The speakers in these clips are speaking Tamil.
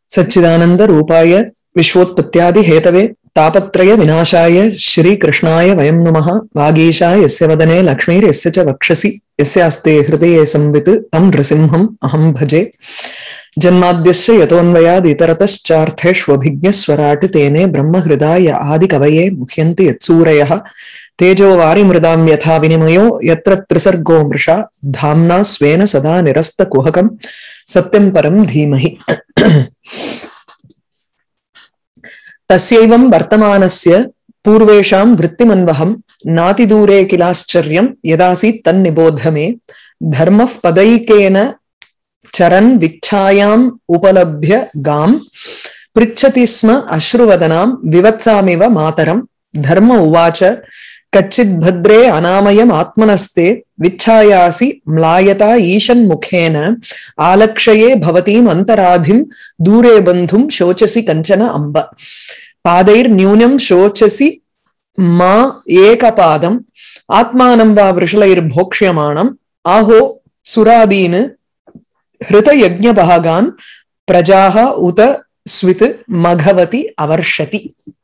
सच्चिदानंद रूपाय विश्वोत्पत्त्यादि हेतवे तापत्रय विनाशाय श्री कृष्णाय वयं नमः वागीशा यस्य वदने लक्ष्मीर्यस्य च वक्षसि यस्यास्ते हृदये संवित् तं नृसिंहम् अहं भजे जन्माद्यस्य यतोऽन्वयादितरतश्चार्थेष्वभिज्ञस्वराट् तेने ब्रह्महृदाय आदिकवये मुह्यन्ति यत्सूरयः तेजो वारिमृदां यथा विनिमयो यत्र त्रिसर्गो मृषा धाम्ना स्वेन सदा निरस्तकुहकम् सत्यं परं धीमहि तस्यैवं वर्तमानस्य पूर्वेषां वृत्तिमन्वहं नातिदूरे किलाश्चर्यं यदासीत् तन्निबोध मे धर्मः पदैकेन चरन् विच्छायाम् उपलभ्य गाम् पृच्छति स्म अश्रुवदनां विवत्सामिव मातरं धर्म उवाच कच्चिद्भद्रे अनामयमात्मनस्ते विच्छायासि म्लायता ईशन्मुखेन आलक्षये भवतीम् अन्तराधिम् दूरे बन्धुं शोचसि कञ्चन अम्ब पादैर्न्यूनं शोचसि मा एकपादम् आत्मानं वा वृषलैर्भोक्ष्यमाणम् आहो सुरादीन् हृतयज्ञभागान् प्रजाः उत स्वित् मघवति अवर्षति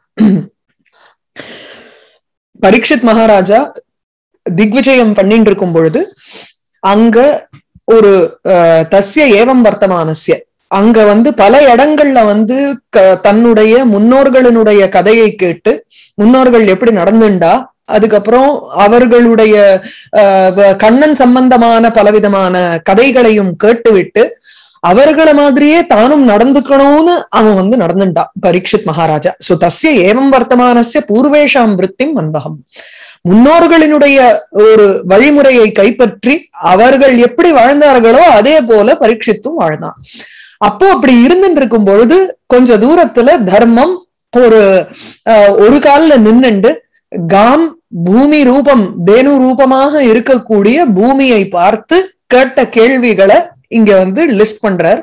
பரீட்சித் மகாராஜா திக்விஜயம் பண்ணிட்டு இருக்கும் பொழுது அங்க ஒரு தஸ்ய ஏவம் வர்த்தமானஸ்ய அங்க வந்து பல இடங்கள்ல வந்து தன்னுடைய முன்னோர்களினுடைய கதையை கேட்டு முன்னோர்கள் எப்படி நடந்துண்டா அதுக்கப்புறம் அவர்களுடைய கண்ணன் சம்பந்தமான பலவிதமான கதைகளையும் கேட்டுவிட்டு அவர்களை மாதிரியே தானும் நடந்துக்கணும்னு அவன் வந்து நடந்துட்டான் பரீட்சித் மகாராஜா சோ தஸ்ய ஏவம் வர்த்தமானசிய பூர்வேஷாம் விற்த்திம் அன்பகம் முன்னோர்களினுடைய ஒரு வழிமுறையை கைப்பற்றி அவர்கள் எப்படி வாழ்ந்தார்களோ அதே போல பரீட்சித்தும் வாழ்ந்தான் அப்போ அப்படி இருந்துட்டு இருக்கும் பொழுது கொஞ்ச தூரத்துல தர்மம் ஒரு ஒரு காலில் நின்னுண்டு காம் பூமி ரூபம் தேனு ரூபமாக இருக்கக்கூடிய பூமியை பார்த்து கேட்ட கேள்விகளை இங்க வந்து லிஸ்ட் பண்றார்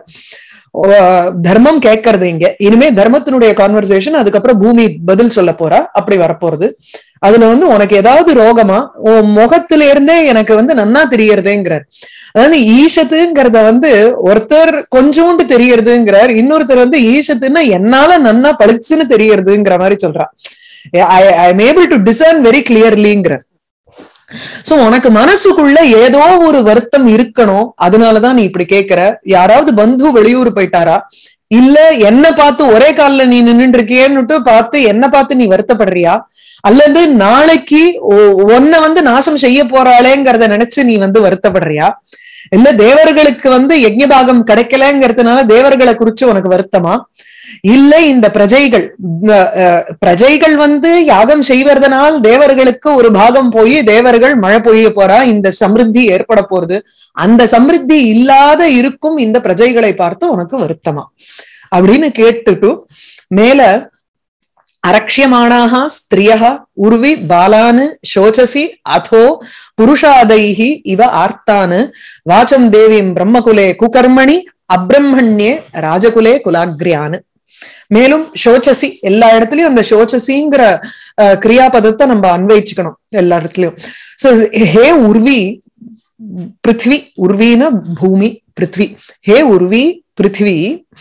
தர்மம் கேட்கறது இங்க இனிமே தர்மத்தினுடைய கான்வர்சேஷன் அதுக்கப்புறம் பூமி பதில் சொல்ல போறா அப்படி வரப்போறது அதுல வந்து உனக்கு ஏதாவது ரோகமா உன் முகத்தில இருந்தே எனக்கு வந்து நன்னா தெரியறதேங்கிறார் அதாவது ஈஷத்துங்கிறத வந்து ஒருத்தர் கொஞ்சோண்டு தெரியறதுங்கிறார் இன்னொருத்தர் வந்து ஈஷத்துன்னா என்னால நன்னா பளிச்சுன்னு தெரியறதுங்கிற மாதிரி சொல்றான் I am able to discern very கிளியர்லிங்கிறார் சோ உனக்கு மனசுக்குள்ள ஏதோ ஒரு வருத்தம் இருக்கணும் அதனாலதான் நீ இப்படி கேக்குற யாராவது பந்து வெளியூர் போயிட்டாரா இல்ல என்ன பார்த்து ஒரே காலில் நீ நின்றுட்டு இருக்கியேன்னுட்டு பார்த்து என்ன பார்த்து நீ வருத்தப்படுறியா அல்லது நாளைக்கு உன்னை வந்து நாசம் செய்ய போறாளேங்கிறத நினைச்சு நீ வந்து வருத்தப்படுறியா இல்ல தேவர்களுக்கு வந்து யஜ்யபாகம் கிடைக்கலங்கிறதுனால தேவர்களை குறிச்சு உனக்கு வருத்தமா இல்ல இந்த பிரஜைகள் பிரஜைகள் வந்து யாகம் செய்வதனால் தேவர்களுக்கு ஒரு பாகம் போய் தேவர்கள் மழை பொழிய போறா இந்த சமிருத்தி ஏற்பட போறது அந்த சமிருத்தி இல்லாத இருக்கும் இந்த பிரஜைகளை பார்த்து உனக்கு வருத்தமா அப்படின்னு கேட்டுட்டு மேல அரக்ஷியமானாக ஸ்திரியா உருவி பாலானு சோச்சசி அதோ புருஷாதைஹி இவ ஆர்த்தானு வாச்சம் தேவியும் பிரம்மகுலே குகர்மணி அப்ரம்மண்யே ராஜகுலே குலாக்ரியானு மேலும் சோச்சசி எல்லா இடத்துலயும் அந்த சோச்சசிங்கிற கிரியாபதத்தை நம்ம அன்வயிச்சுக்கணும் எல்லா இடத்துலயும் சோ ஹே உர்வி பிருத்வி உர்வின பூமி பிருத்வி ஹே உர்வி பிருத்வி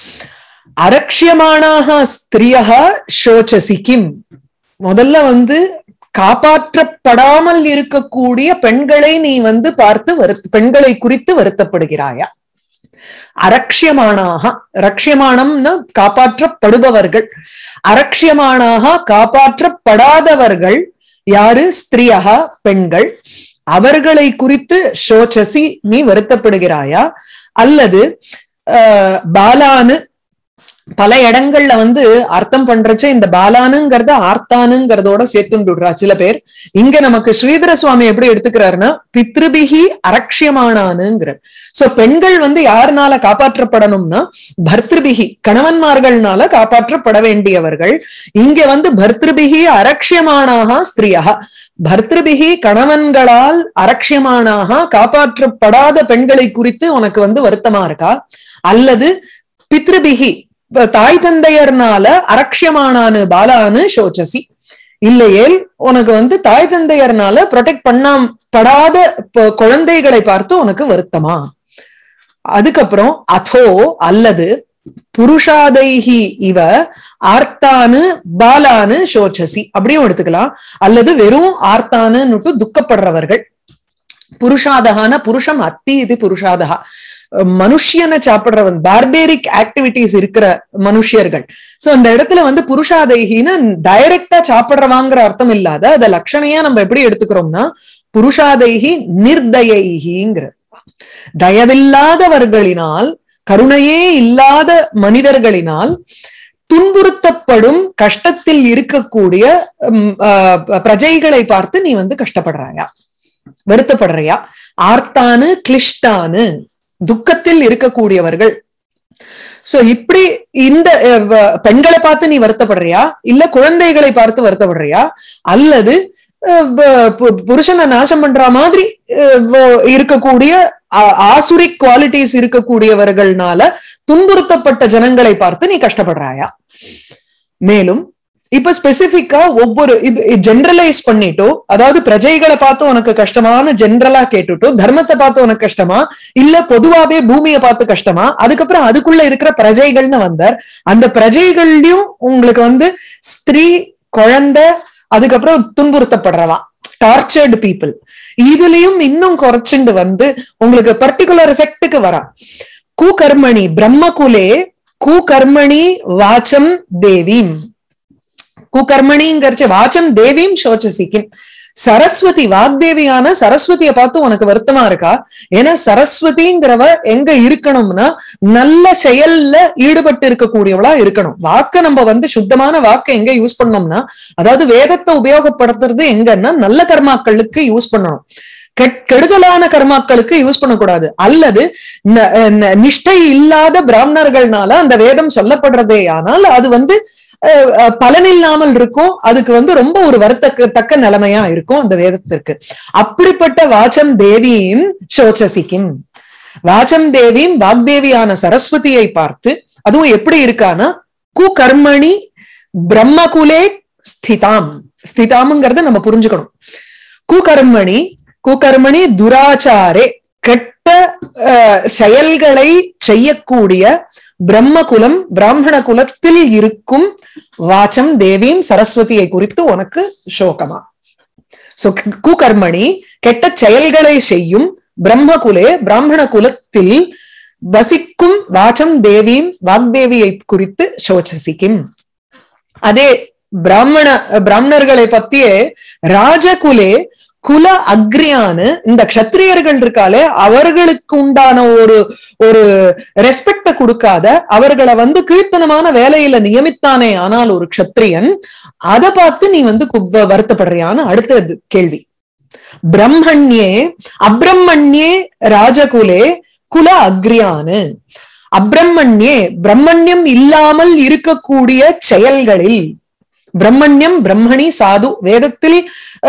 அரக்ஷியமானாக ஸ்திரியா சோச்சசி கிம் முதல்ல வந்து காப்பாற்றப்படாமல் இருக்கக்கூடிய பெண்களை நீ வந்து பார்த்து வருத்த பெண்களை குறித்து வருத்தப்படுகிறாயா அரக்ஷியமானாக ரக்ஷியமானம்னா காப்பாற்றப்படுபவர்கள் அரக்ஷியமானாக காப்பாற்றப்படாதவர்கள் யாரு ஸ்திரியா பெண்கள் அவர்களை குறித்து சோச்சசி நீ வருத்தப்படுகிறாயா அல்லது பாலானு பல இடங்கள்ல வந்து அர்த்தம் பண்றச்சு இந்த பாலானுங்கிறத ஆர்த்தானுங்கிறதோட சேர்த்துடுறா சில பேர் இங்க நமக்கு ஸ்ரீதர சுவாமி எப்படி எடுத்துக்கிறாருன்னா பித்ருபிகி அரக்ஷியமானானுங்கிறார் சோ பெண்கள் வந்து யாருனால காப்பாற்றப்படணும்னா பர்திருபிகி கணவன்மார்கள்னால காப்பாற்றப்பட வேண்டியவர்கள் இங்க வந்து பர்திருபிகி அரக்ஷியமானாக ஸ்திரியா பர்திருபிகி கணவன்களால் அரக்ஷியமானாக காப்பாற்றப்படாத பெண்களை குறித்து உனக்கு வந்து வருத்தமா இருக்கா அல்லது பித்ருபிகி தாய் தந்தையர்னால அரக்ஷியமானானு பாலானு சோச்சசி இல்லையேல் உனக்கு வந்து தாய் தந்தையர்னால ப்ரொடெக்ட் பண்ணாம படாத குழந்தைகளை பார்த்து உனக்கு வருத்தமா அதுக்கப்புறம் அதோ அல்லது புருஷாதைஹி இவ ஆர்த்தானு பாலானு சோச்சசி அப்படியும் எடுத்துக்கலாம் அல்லது வெறும் ஆர்த்தானுன்னுட்டு துக்கப்படுறவர்கள் புருஷாதகான புருஷம் அத்தி இது புருஷாதகா மனுஷியனை சாப்பிடுறவன் பார்பேரிக் ஆக்டிவிட்டிஸ் இருக்கிற மனுஷியர்கள் சோ அந்த இடத்துல வந்து புருஷாதைகின்னு டைரக்டா சாப்பிடுறவாங்கிற அர்த்தம் இல்லாத அத லட்சணையா நம்ம எப்படி எடுத்துக்கிறோம்னா புருஷாதைகி நிர்தயைகிங்கிற தயவில்லாதவர்களினால் கருணையே இல்லாத மனிதர்களினால் துன்புறுத்தப்படும் கஷ்டத்தில் இருக்கக்கூடிய பிரஜைகளை பார்த்து நீ வந்து கஷ்டப்படுறாயா வருத்தப்படுறியா ஆர்த்தானு கிளிஷ்டானு துக்கத்தில் இருக்கக்கூடியவர்கள் சோ இப்படி இந்த பெண்களை பார்த்து நீ வருத்தப்படுறியா இல்ல குழந்தைகளை பார்த்து வருத்தப்படுறியா அல்லது புருஷனை நாசம் பண்ற மாதிரி இருக்கக்கூடிய ஆசுரிக் குவாலிட்டிஸ் இருக்கக்கூடியவர்கள்னால துன்புறுத்தப்பட்ட ஜனங்களை பார்த்து நீ கஷ்டப்படுறாயா மேலும் இப்ப ஸ்பெசிபிக்கா ஒவ்வொரு ஜென்ரலைஸ் பண்ணிட்டோ அதாவது பிரஜைகளை பார்த்து உனக்கு கஷ்டமான ஜென்ரலா கேட்டுட்டோ தர்மத்தை பார்த்து உனக்கு கஷ்டமா இல்ல பொதுவாவே பூமியை பார்த்து கஷ்டமா அதுக்கப்புறம் அதுக்குள்ள இருக்கிற பிரஜைகள்னு வந்தார் அந்த பிரஜைகள்லயும் உங்களுக்கு வந்து ஸ்திரீ குழந்தை அதுக்கப்புறம் துன்புறுத்தப்படுறவா டார்ச்சர்டு பீப்புள் இதுலயும் இன்னும் குறைச்சுண்டு வந்து உங்களுக்கு பர்டிகுலர் செக்டுக்கு வரா கூகர்மணி பிரம்மகுலே கூகர்மணி வாச்சம் தேவீம் குகர்மணிங்கிறச்ச வாச்சம் தேவியும் சோச்சசிக்கும் சரஸ்வதி வாக்தேவியான சரஸ்வதியை பார்த்து உனக்கு வருத்தமா இருக்கா ஏன்னா சரஸ்வதிங்கிறவ எங்க இருக்கணும்னா நல்ல செயல்ல ஈடுபட்டு இருக்கக்கூடியவளா இருக்கணும் வாக்க நம்ம வந்து சுத்தமான வாக்க எங்க யூஸ் பண்ணோம்னா அதாவது வேதத்தை உபயோகப்படுத்துறது எங்கன்னா நல்ல கர்மாக்களுக்கு யூஸ் பண்ணணும் கெடுதலான கர்மாக்களுக்கு யூஸ் பண்ணக்கூடாது அல்லது நிஷ்டை இல்லாத பிராமணர்கள்னால அந்த வேதம் சொல்லப்படுறதே ஆனால் அது வந்து பலனில்லாமல் இருக்கும் அதுக்கு வந்து ரொம்ப ஒரு வருத்தக்க தக்க நிலைமையா இருக்கும் அந்த வேதத்திற்கு அப்படிப்பட்ட வாச்சம் தேவியும் சோச்சசிக்கும் வாச்சம் தேவியும் வாக்தேவியான சரஸ்வதியை பார்த்து அதுவும் எப்படி இருக்கானா குகர்மணி பிரம்மகுலே ஸ்திதாம் ஸ்திதாம்ங்கிறத நம்ம புரிஞ்சுக்கணும் குகர்மணி குகர்மணி துராச்சாரே கெட்ட செயல்களை செய்யக்கூடிய பிரம்மகுலம் பிராமண குலத்தில் இருக்கும் வாச்சம் தேவியும் சரஸ்வதியை குறித்து உனக்கு சோகமா சோ குகர்மணி கெட்ட செயல்களை செய்யும் பிரம்மகுலே பிராமண குலத்தில் வசிக்கும் வாச்சம் தேவியும் வாக்தேவியை குறித்து சோச்சசிக்கும் அதே பிராமண பிராமணர்களை பத்தியே ராஜகுலே குல அக்ரியான்னு இந்த கஷத்திரியர்கள் இருக்காலே அவர்களுக்கு உண்டான ஒரு ஒரு ரெஸ்பெக்ட கொடுக்காத அவர்களை வந்து கீர்த்தனமான வேலையில நியமித்தானே ஆனால் ஒரு கஷத்திரியன் அதை பார்த்து நீ வந்து வருத்தப்படுறியான்னு அடுத்த கேள்வி பிரம்மண்யே அப்ரம்மண்யே ராஜகுலே குல அக்ரியானு அப்ரம்மண்யே பிரம்மண்யம் இல்லாமல் இருக்கக்கூடிய செயல்களில் பிரம்மண்யம் பிரம்மணி சாது வேதத்தில்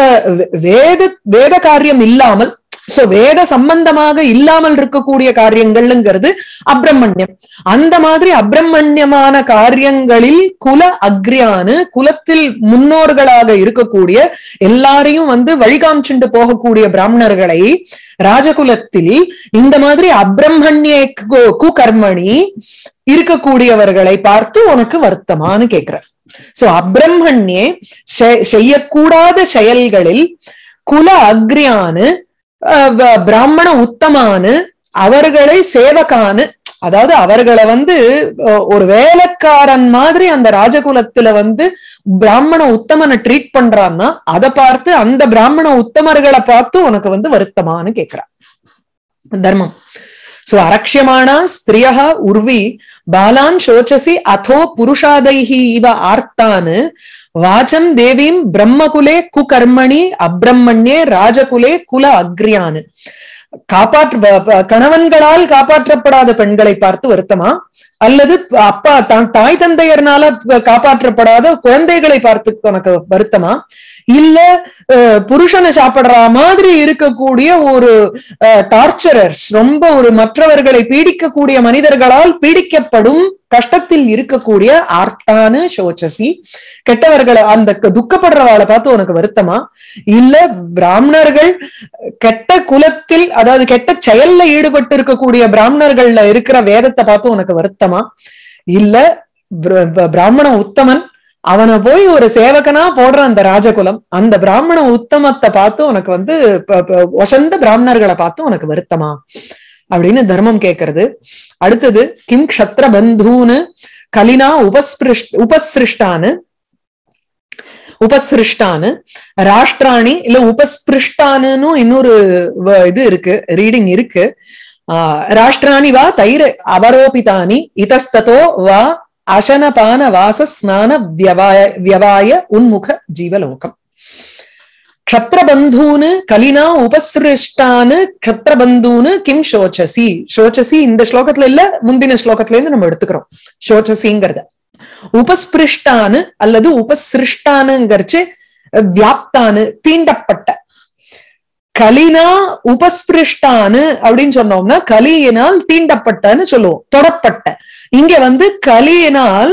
வேத வேத காரியம் இல்லாமல் சோ வேத சம்பந்தமாக இல்லாமல் இருக்கக்கூடிய காரியங்கள்ங்கிறது அப்ரம்மண்யம் அந்த மாதிரி அப்ரம்மண்யமான காரியங்களில் குல அக்ரியானு குலத்தில் முன்னோர்களாக இருக்கக்கூடிய எல்லாரையும் வந்து வழிகாமிச்சுண்டு போகக்கூடிய பிராமணர்களை ராஜகுலத்தில் இந்த மாதிரி அப்ரம்மண்ய குகர்மணி இருக்கக்கூடியவர்களை பார்த்து உனக்கு வருத்தமானு கேக்குறார் சோ அப்ரம்மண்யே செய்யக்கூடாத செயல்களில் குல அக்ரியானு பிராமண உத்தமானு அவர்களை சேவகானு அதாவது அவர்களை வந்து ஒரு வேலைக்காரன் மாதிரி அந்த ராஜகுலத்துல வந்து பிராமண உத்தமனை ட்ரீட் பண்றான்னா அதை பார்த்து அந்த பிராமண உத்தமர்களை பார்த்து உனக்கு வந்து வருத்தமானு கேக்குறான் தர்மம் சோ அரக்ஷியமானா ஸ்திரியா உர்வி பாலான் சோச்சசி அதோ புருஷாதைஹி இவ ஆர்த்தான்னு வாச்சம் தேவீம் பிரம்மகுலே குகர்மணி அப்ரம்மண்யே ராஜகுலே குல அக்ரியானு காப்பாற்ற கணவன்களால் காப்பாற்றப்படாத பெண்களை பார்த்து வருத்தமா அல்லது அப்பா தான் தாய் தந்தையர்னால காப்பாற்றப்படாத குழந்தைகளை பார்த்து உனக்கு வருத்தமா இல்ல புருஷனை சாப்பிடுற மாதிரி இருக்கக்கூடிய ஒரு டார்ச்சரர்ஸ் ரொம்ப ஒரு மற்றவர்களை பீடிக்கக்கூடிய மனிதர்களால் பீடிக்கப்படும் கஷ்டத்தில் இருக்கக்கூடிய ஆர்த்தானு சோச்சசி கெட்டவர்களை அந்த துக்கப்படுறவாளை பார்த்து உனக்கு வருத்தமா இல்ல பிராமணர்கள் கெட்ட குலத்தில் அதாவது கெட்ட செயல்ல ஈடுபட்டு இருக்கக்கூடிய பிராமணர்கள்ல இருக்கிற வேதத்தை பார்த்து உனக்கு வருத்தமா இல்ல பிர- ப- பிராமண உத்தமன் அவனை போய் ஒரு சேவகனா போடுற அந்த ராஜகுலம் அந்த பிராமண உத்தமத்தை பார்த்து உனக்கு வந்து ப- ப- வசந்த பிராமணர்களை பார்த்து உனக்கு வருத்தமா அப்படின்னு தர்மம் கேட்கறது அடுத்தது கிம் க்ஷத்ர பந்தூன்னு கலினா உபஸ்பிருஷ் உபசிருஷ்டான்னு உபசிருஷ்டான்னு ராஷ்டிராணி இல்ல உபஸ்பிருஷ்டானுன்னு இன்னொரு வ- இது இருக்கு ரீடிங் இருக்கு ஆஹ் ராஷ்டிராணி வா தைர அவரோபிதானி இதஸ்ததோ வா அசனபான வாச ஸ்நான வியவாய வியவாய உன்முக ஜீவலோகம் க்ஷத்ரபந்தூனு கலினா உபசிருஷ்டானு க்ஷத்ரபந்தூனு கிம் சோச்சசி சோச்சசி இந்த ஸ்லோகத்துல இல்ல முந்தின ஸ்லோகத்துல இருந்து நம்ம எடுத்துக்கிறோம் சோச்சசிங்கிறத உபஸ்பிருஷ்டானு அல்லது உபசிருஷ்டானுங்கிறச்சு வியாப்தானு தீண்டப்பட்ட கலினா உபஸ்பிருஷ்டானு அப்படின்னு சொன்னோம்னா கலியினால் தீண்டப்பட்டன்னு சொல்லுவோம் தொடப்பட்ட இங்க வந்து கலியினால்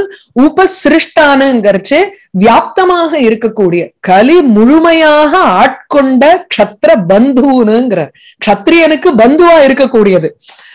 உபசிருஷ்டானுங்கிறச்சு வியாப்தமாக இருக்கக்கூடிய கலி முழுமையாக ஆட்கொண்ட க்ஷத்ர பந்துனுங்கிறார் க்ஷத்ரியனுக்கு பந்துவா இருக்கக்கூடியது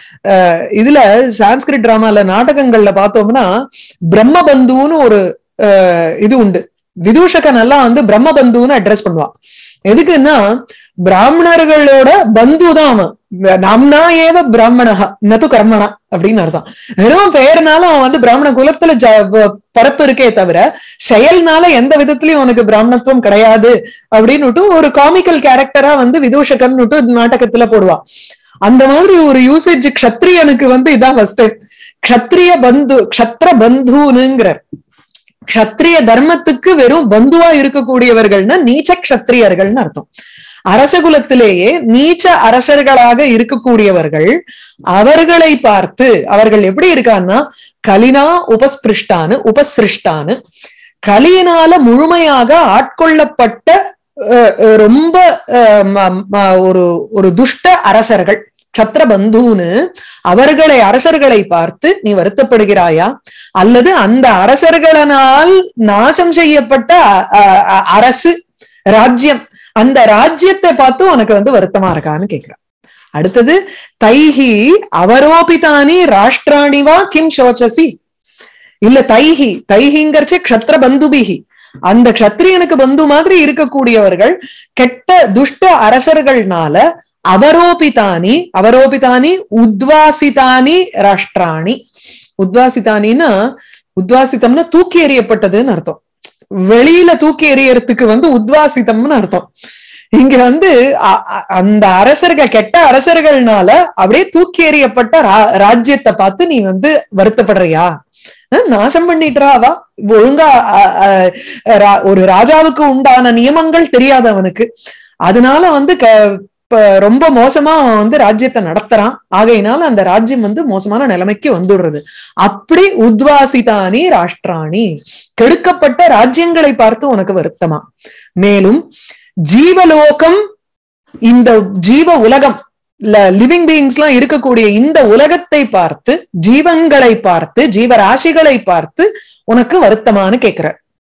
அஹ் இதுல சான்ஸ்கிரிட் டிராமால நாடகங்கள்ல பார்த்தோம்னா பிரம்ம பந்துன்னு ஒரு அஹ், இது உண்டு விதூஷகன் எல்லாம் வந்து பிரம்ம பந்துன்னு அட்ரஸ் பண்ணுவான் எதுக்குன்னா பிராமணர்களோட பந்து தான் அவன் நாம்னா ஏவ பிராமணஹா நது கர்மணா அப்படின்னு அர்த்தம் வெறும் பெயர்னால அவன் வந்து பிராமண குலத்துல ஜ- ப- பரப்பு இருக்கே தவிர செயல்னால எந்த விதத்திலயும் அவனுக்கு பிராமணத்துவம் கிடையாது அப்படின்னுட்டு ஒரு காமிக்கல் கேரக்டரா வந்து விதூஷகன் நாடகத்துல போடுவான் அந்த மாதிரி ஒரு யூசேஜ் க்ஷத்ரியனுக்கு வந்து இதான் ஃபர்ஸ்ட் க்ஷத்ரிய பந்து க்ஷத்ர பந்துனுங்கிறார் க்ஷத்ரிய தர்மத்துக்கு வெறும் பந்துவா இருக்கக்கூடியவர்கள்னா நீச்ச க்ஷத்ரியர்கள்னு அர்த்தம் அரசகுலத்திலேயே நீச்ச அரசர்களாக இருக்கக்கூடியவர்கள் அவர்களை பார்த்து அவர்கள் எப்படி இருக்கான்னா கலினா உபஸ்பிருஷ்டானு உபசிருஷ்டானு கலியினால முழுமையாக ஆட்கொள்ளப்பட்ட அஹ், அஹ், ரொம்ப அஹ், ம- ம- ஒரு ஒரு துஷ்ட அரசர்கள் சத்ரபந்தூன்னு அவர்களை அரசர்களை பார்த்து நீ வருத்தப்படுகிறாயா அல்லது அந்த அரசர்களால் நாசம் செய்யப்பட்ட அ- அ- அ- அரசு ராஜ்யம் அந்த ராஜ்யத்தை பார்த்து உனக்கு வந்து வருத்தமா இருக்கான்னு கேக்குறான் அடுத்தது தைஹி அவரோபிதானி ராஷ்டிராணிவா கிம் சோச்சசி இல்ல தைஹி தைஹிங்கிறச்சு க்ஷத்ர பந்துபிகி அந்த க்ஷத்ரியனுக்கு பந்து மாதிரி இருக்கக்கூடியவர்கள் கெட்ட துஷ்ட அரசர்கள்னால அவரோபிதானி அவரோபிதானி உத்வாசிதானி ராஷ்டிராணி உத்வாசிதானின்னா உத்வாசிதம்னா தூக்கி எறியப்பட்டதுன்னு அர்த்தம் வெளியில தூக்கி எறியறதுக்கு வந்து உத்வாசிதம்னு அர்த்தம் இங்க வந்து அ- அ- அந்த அரசர்கள் கெட்ட அரசர்கள்னால அப்படியே தூக்கி எறியப்பட்ட ரா- ராஜ்யத்தை பார்த்து நீ வந்து வருத்தப்படுறியா அஹ் நாசம் பண்ணிட்டுறாவா ஒழுங்கா அ- அ- ரா- ஒரு ராஜாவுக்கு உண்டான நியமங்கள் தெரியாது அவனுக்கு அதனால வந்து க இப்ப ரொம்ப மோசமா அவன் வந்து ராஜ்யத்தை நடத்துறான் ஆகையினால அந்த ராஜ்யம் வந்து மோசமான நிலைமைக்கு வந்துடுறது அப்படி உத்வாசிதானி ராஷ்டிராணி கெடுக்கப்பட்ட ராஜ்யங்களை பார்த்து உனக்கு வருத்தமா மேலும் ஜீவலோகம் இந்த ஜீவ உலகம் லிவிங் பீயிங்ஸ் எல்லாம் இருக்கக்கூடிய இந்த உலகத்தை பார்த்து ஜீவன்களை பார்த்து ஜீவராசிகளை பார்த்து உனக்கு வருத்தமான்னு கேக்குற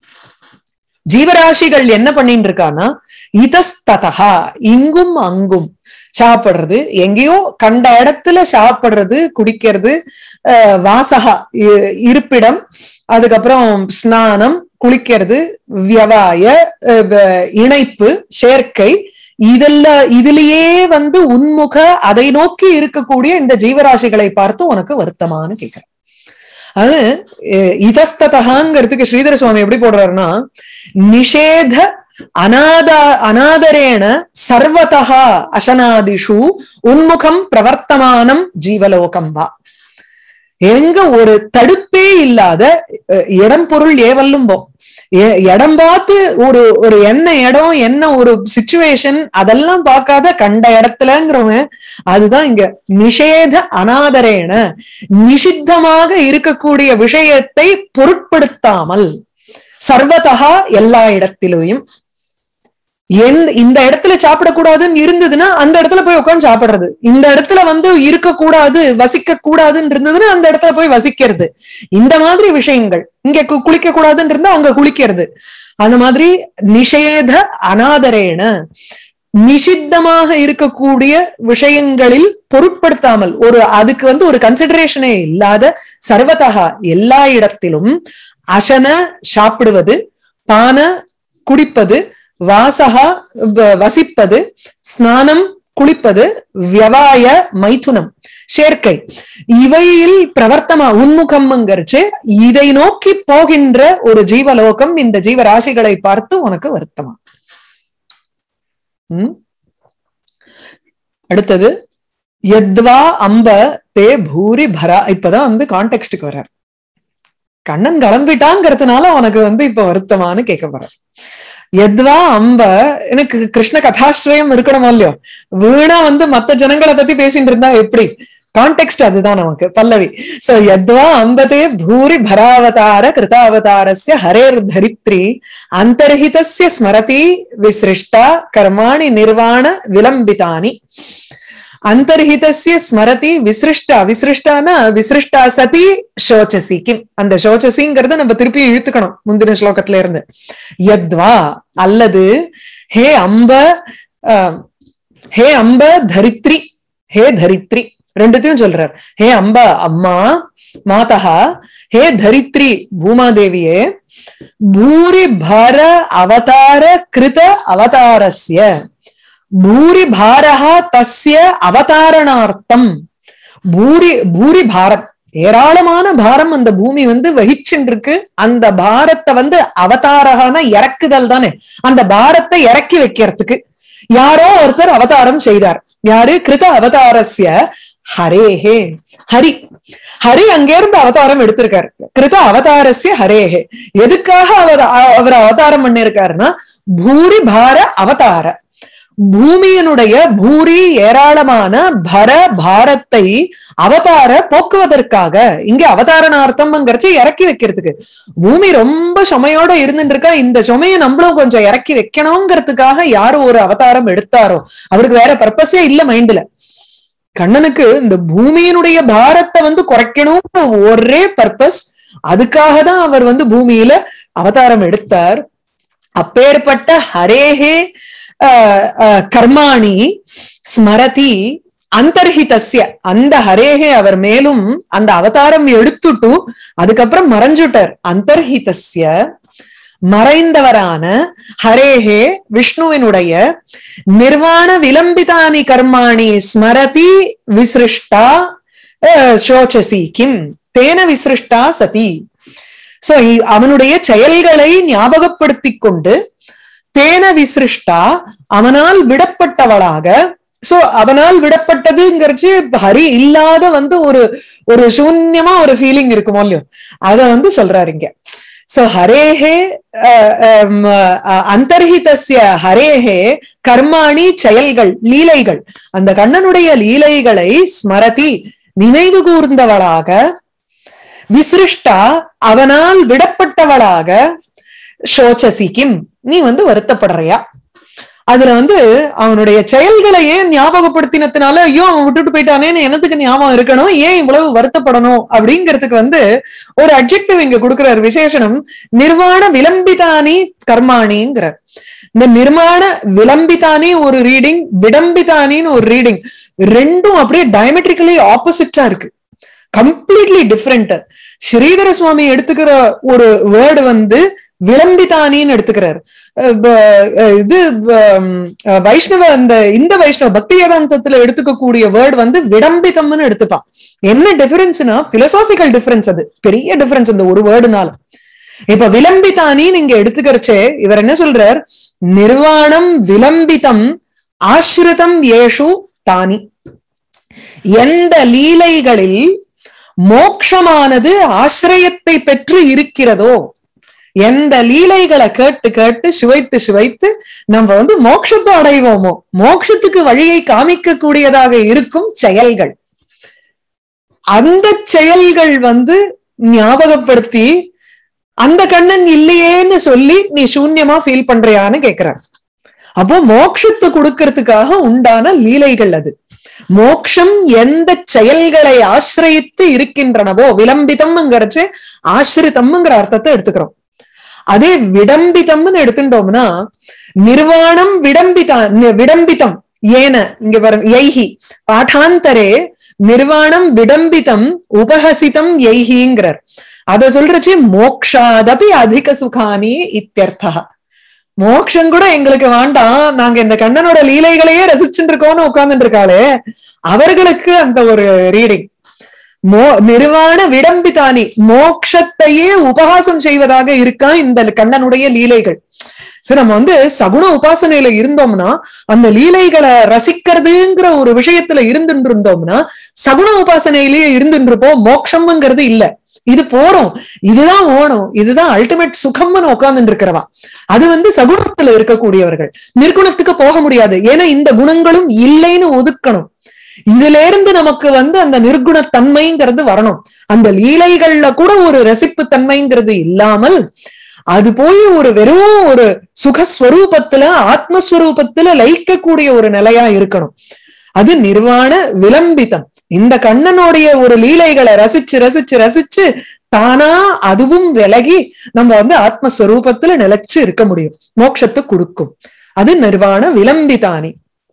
ஜீவராசிகள் என்ன பண்ணிட்டு இருக்கான்னா இதஸ்ததா இங்கும் அங்கும் சாப்பிடுறது எங்கேயோ கண்ட இடத்துல சாப்பிடுறது குடிக்கிறது அஹ், வாசகா இ- இருப்பிடம் அதுக்கப்புறம் ஸ்நானம் குளிக்கிறது வியவாய அஹ், வ- இணைப்பு சேர்க்கை இதெல்லாம் இதுலயே வந்து உன்முக அதை நோக்கி இருக்கக்கூடிய இந்த ஜீவராசிகளை பார்த்து உனக்கு வருத்தமான்னு கேட்கிறேன் அது அஹ், இதஸ்ததகாங்கிறதுக்கு ஸ்ரீதர சுவாமி எப்படி போடுறாருன்னா நிஷேத அநாதா அநாதரேண சர்வதா அசனாதிஷு உன்முகம் பிரவர்த்தமானம் ஜீவலோகம் வா எங்க ஒரு தடுப்பே இல்லாத அஹ், இடம் பொருள் ஏவல்லும் போ எ- இடம் பார்த்து ஒரு ஒரு என்ன இடம் என்ன ஒரு சுச்சுவேஷன் அதெல்லாம் பார்க்காத கண்ட இடத்துலங்கிறவன் அதுதான் இங்க நிஷேத அநாதரேன நிஷித்தமாக இருக்கக்கூடிய விஷயத்தை பொருட்படுத்தாமல் சர்வதகா எல்லா இடத்திலையும் எந்த இந்த இடத்துல சாப்பிடக்கூடாதுன்னு இருந்ததுன்னா அந்த இடத்துல போய் உட்காந்து சாப்பிடுறது இந்த இடத்துல வந்து இருக்கக்கூடாது வசிக்க கூடாதுன்னு இருந்ததுன்னா அந்த இடத்துல போய் வசிக்கிறது இந்த மாதிரி விஷயங்கள் இங்க கு- குளிக்க கூடாதுன்னு இருந்தா அங்க குளிக்கிறது அந்த மாதிரி நிஷேத அநாதரேன நிஷித்தமாக இருக்கக்கூடிய விஷயங்களில் பொருட்படுத்தாமல் ஒரு அதுக்கு வந்து ஒரு கன்சிடரேஷனே இல்லாத சர்வதகா எல்லா இடத்திலும் அசன சாப்பிடுவது பான குடிப்பது வாசகா வ- வசிப்பது ஸ்நானம் குளிப்பது வியவாய மைதுனம் சேர்க்கை இவையில் பிரவர்த்தமா உன்முகம்ங்கிறச்சு இதை நோக்கி போகின்ற ஒரு ஜீவலோகம் இந்த ஜீவராசிகளை பார்த்து உனக்கு வருத்தமா ம்? அடுத்தது எத்வா அம்ப தே பூரி பரா இப்பதான் வந்து கான்டெக்ஸ்டுக்கு வர்றார் கண்ணன் கிளம்பிட்டாங்கிறதுனால உனக்கு வந்து இப்ப வருத்தமான்னு கேட்க போறார் எத்வா அம்ப எனக்கு கிருஷ்ண கதாசிரயம் இருக்கணுமோ இல்லையோ வீணா வந்து மத்த ஜனங்களை பத்தி பேசிட்டு இருந்தா எப்படி கான்டெக்ஸ்ட் அதுதான் நமக்கு பல்லவி சோ யத்வா அம்பதே பூரி பராவதார கிருதாவதாரஸ்ய ஹரேர் தரித்ரி அந்தர்ஹிதஸ்ய ஸ்மரதி விசிருஷ்டா கர்மாணி நிர்வாண விலம்பிதானி அந்தர்ஹிதஸ்ய ஸ்மரதி விசிருஷ்டா விசிருஷ்டானா விசிருஷ்டா சதி சோச்சசி கிம் அந்த சோச்சசிங்கிறத நம்ம திருப்பி இழுத்துக்கணும் முந்தின ஸ்லோகத்துல இருந்து யத்வா அல்லது ஹே அம்ப ஆஹ், ஹே அம்ப தரித்ரி ஹே தரித்ரி ரெண்டுத்தையும் சொல்றார் ஹே அம்ப அம்மா மாதா ஹே தரித்ரி பூமாதேவியே பூரி பர அவதார கிருத அவதாரஸ்ய பூரி பாரஹ தஸ்ய அவதாரணார்த்தம் பூரி பூரி பாரம் ஏராளமான பாரம் அந்த பூமி வந்து வகிச்சுட்டு இருக்கு அந்த பாரத்தை வந்து அவதாரகான இறக்குதல் தானே அந்த பாரத்தை இறக்கி வைக்கிறதுக்கு யாரோ ஒருத்தர் அவதாரம் செய்தார் யாரு கிருத அவதாரஸ்ய ஹரேஹே ஹரி ஹரி அங்கிருந்து அவதாரம் எடுத்திருக்காரு கிருத அவதாரஸ்ய ஹரேஹே எதுக்காக அவர் அவர் அவதாரம் பண்ணிருக்காருன்னா பூரி பார அவதார பூமியினுடைய பூரி ஏராளமான பர பாரத்தை அவதார போக்குவதற்காக இங்க அவதாரணார்த்தம்ங்கிறச்சு இறக்கி வைக்கிறதுக்கு பூமி ரொம்ப சுமையோட இருந்துட்டு இருக்கா இந்த சுமையை நம்மளும் கொஞ்சம் இறக்கி வைக்கணுங்கிறதுக்காக யாரு ஒரு அவதாரம் எடுத்தாரோ அவருக்கு வேற பர்பஸே இல்ல மைண்ட்ல கண்ணனுக்கு இந்த பூமியினுடைய பாரத்தை வந்து குறைக்கணும்னு ஒரே பர்பஸ் அதுக்காக தான் அவர் வந்து பூமியில அவதாரம் எடுத்தார் அப்பேற்பட்ட ஹரேஹே ஆஹ், ஆஹ், கர்மாணி ஸ்மரதி அந்தர்ஹிதஸ்ய அந்த ஹரேஹே அவர் மேலும் அந்த அவதாரம் எடுத்துட்டு அதுக்கப்புறம் மறைஞ்சுட்டார் அந்தர்ஹிதஸ்ய மறைந்தவரான ஹரேஹே விஷ்ணுவினுடைய நிர்வாண விலம்பிதானி கர்மாணி ஸ்மரதி விசிருஷ்டா அஹ், சோச்சசி கிம் தேன விசிருஷ்டா சதி சோ அவனுடைய செயல்களை ஞாபகப்படுத்திக் கொண்டு தேன விசிருஷ்டா அவனால் விடப்பட்டவளாக சோ அவனால் விடப்பட்டதுங்கிறச்சு ஹரி இல்லாத வந்து ஒரு ஒரு சூன்யமா ஒரு ஃபீலிங் இருக்குமோ இல்லையோ அத வந்து சொல்றாரு இங்க சோ ஹரேஹே அஹ், அம், அஹ், அந்தர்ஹிதஸ்ய ஹரேஹே கர்மாணி செயல்கள் லீலைகள் அந்த கண்ணனுடைய லீலைகளை ஸ்மரதி நினைவு கூர்ந்தவளாக விசிருஷ்டா அவனால் விடப்பட்டவளாக சோச்சசி கிம் நீ வந்து வருத்தப்படுறியா அதுல வந்து அவனுடைய செயல்களை ஏன் ஞாபகப்படுத்தினதுனால ஐயோ அவன் விட்டுட்டு போயிட்டானேன்னு என்னத்துக்கு ஞாபகம் இருக்கணும் ஏன் இவ்வளவு வருத்தப்படணும் அப்படிங்கிறதுக்கு வந்து ஒரு அட்ஜெக்டிவ் இங்க கொடுக்கிறார் விசேஷனம் நிர்வாண விலம்பிதானி கர்மாணிங்கிறார் இந்த நிர்மாண விலம்பிதானி ஒரு ரீடிங் விடம்பிதானின்னு ஒரு ரீடிங் ரெண்டும் அப்படியே டயமெட்ரிக்கலி ஆப்போசிட்டா இருக்கு கம்ப்ளீட்லி டிஃப்ரெண்ட் ஸ்ரீதர சுவாமி எடுத்துக்கிற ஒரு வேர்டு வந்து விளம்பிதானின்னு எடுத்துக்கிறார் அஹ் ப- அஹ் இது ஹம், அஹ் வைஷ்ணவ அந்த இந்த வைஷ்ணவ பக்தி வேதாந்தத்துல எடுத்துக்கக்கூடிய வேர்டு வந்து விடம்பிதம்னு எடுத்துப்பான் என்ன டிஃபரன்ஸ்னா பிலசாபிக்கல் டிஃபரன்ஸ் அது பெரிய டிஃபரன்ஸ் அந்த ஒரு வேர்டுனால இப்ப விளம்பிதானி நீங்க எடுத்துக்கிறச்சே இவர் என்ன சொல்றார் நிர்வாணம் விளம்பிதம் ஆசிரிதம் ஏஷு தானி எந்த லீலைகளில் மோக்ஷமானது ஆசிரியத்தை பெற்று இருக்கிறதோ எந்த லீலைகளை கேட்டு கேட்டு சுவைத்து சுவைத்து நம்ம வந்து மோட்சத்தை அடைவோமோ மோட்சத்துக்கு வழியை காமிக்க கூடியதாக இருக்கும் செயல்கள் அந்த செயல்கள் வந்து ஞாபகப்படுத்தி அந்த கண்ணன் இல்லையேன்னு சொல்லி நீ சூன்யமா ஃபீல் பண்றியான்னு கேக்குறார் அப்போ மோட்சத்தை கொடுக்கறதுக்காக உண்டான லீலைகள் அது மோக்ஷம் எந்த செயல்களை ஆசிரியத்து இருக்கின்றனவோ விளம்பிதம்ங்கிறச்சு ஆசிரிதம்ங்கிற அர்த்தத்தை எடுத்துக்கிறோம் அதே விடம்பிதம்னு எடுத்துட்டோம்னா நிர்வாணம் விடம்பிதா விடம்பிதம் ஏன இங்க வரும் யைஹி பாடாந்தரே நிர்வாணம் விடம்பிதம் உபஹசிதம் யைஹிங்கிறார் அத சொல்றச்சு மோக்ஷாதபி அதிக சுகானி இத்தியர்த்தா மோக்ஷம் கூட எங்களுக்கு வேண்டாம் நாங்க இந்த கண்ணனோட லீலைகளையே ரசிச்சுட்டு இருக்கோம்னு உட்கார்ந்துட்டு இருக்காளே அவர்களுக்கு அந்த ஒரு ரீடிங் மோ நிர்வாண விடம்பிதானி மோக்ஷத்தையே உபகாசம் செய்வதாக இருக்கா இந்த கண்ணனுடைய லீலைகள் சரி நம்ம வந்து சகுண உபாசனையில இருந்தோம்னா அந்த லீலைகளை ரசிக்கிறதுங்கிற ஒரு விஷயத்துல இருந்துட்டு இருந்தோம்னா சகுண உபாசனையிலேயே இருந்துட்டு இருப்போம் மோட்சம்ங்கிறது இல்ல இது போறோம் இதுதான் ஓணும் இதுதான் அல்டிமேட் சுகம்னு உட்கார்ந்துட்டு இருக்கிறவா அது வந்து சகுணத்துல இருக்கக்கூடியவர்கள் நிர்குணத்துக்கு போக முடியாது ஏன்னா இந்த குணங்களும் இல்லைன்னு ஒதுக்கணும் இதுல இருந்து நமக்கு வந்து அந்த நிர்குண தன்மைங்கிறது வரணும் அந்த லீலைகள்ல கூட ஒரு ரசிப்பு தன்மைங்கிறது இல்லாமல் அது போய் ஒரு வெறும் ஒரு சுகஸ்வரூபத்துல ஆத்மஸ்வரூபத்துல லயிக்கக்கூடிய ஒரு நிலையா இருக்கணும் அது நிர்வாண விளம்பிதம் இந்த கண்ணனுடைய ஒரு லீலைகளை ரசிச்சு ரசிச்சு ரசிச்சு தானா அதுவும் விலகி நம்ம வந்து ஆத்மஸ்வரூபத்துல நிலைச்சு இருக்க முடியும் மோட்சத்தை கொடுக்கும் அது நிர்வாண விளம்பிதானி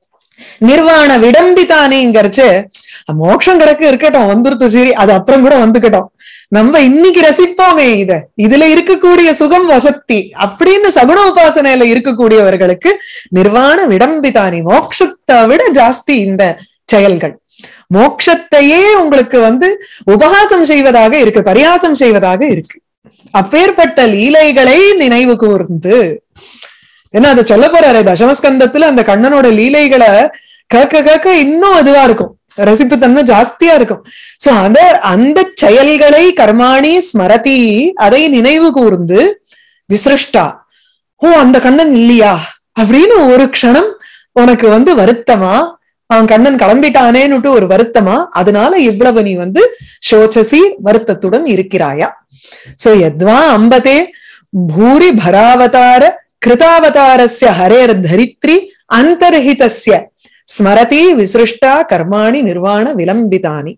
நிர்வாண விடம்பிதானிங்கிறச்சு மோட்சம் கிடக்கு இருக்கட்டும் வந்துருத்து சரி அது அப்புறம் கூட வந்துக்கட்டும் நம்ம இன்னைக்கு ரசிப்போமே இத இதுல இருக்கக்கூடிய சுகம் வசத்தி அப்படின்னு சகுண உபாசனையில இருக்கக்கூடியவர்களுக்கு நிர்வாண விடம்பிதானி மோட்சத்தை விட ஜாஸ்தி இந்த செயல்கள் மோட்சத்தையே உங்களுக்கு வந்து உபகாசம் செய்வதாக இருக்கு பரியாசம் செய்வதாக இருக்கு அப்பேற்பட்ட லீலைகளை நினைவு கூர்ந்து ஏன்னா அதை சொல்ல போறாரு தசமஸ்கந்தத்துல அந்த கண்ணனோட லீலைகளை கேட்க கேட்க இன்னும் அதுவா இருக்கும் ரசிப்பு தன்மை ஜாஸ்தியா இருக்கும் சோ அந்த அந்த செயல்களை கர்மாணி ஸ்மரதி அதை நினைவு கூர்ந்து விசிருஷ்டா ஓ அந்த கண்ணன் இல்லையா அப்படின்னு ஒரு க்ஷணம் உனக்கு வந்து வருத்தமா அவன் கண்ணன் கிளம்பிட்டானேன்னுட்டு ஒரு வருத்தமா அதனால இவ்வளவு நீ வந்து சோச்சசி வருத்தத்துடன் இருக்கிறாயா சோ எத்வா அம்பதே பூரி பராவதார கிருதாவதாரஸ்ய ஹரேர் தரித்ரி அந்தர்ஹிதஸ்ய ஸ்மரதி விசிருஷ்டா கர்மாணி நிர்வாண விலம்பிதானி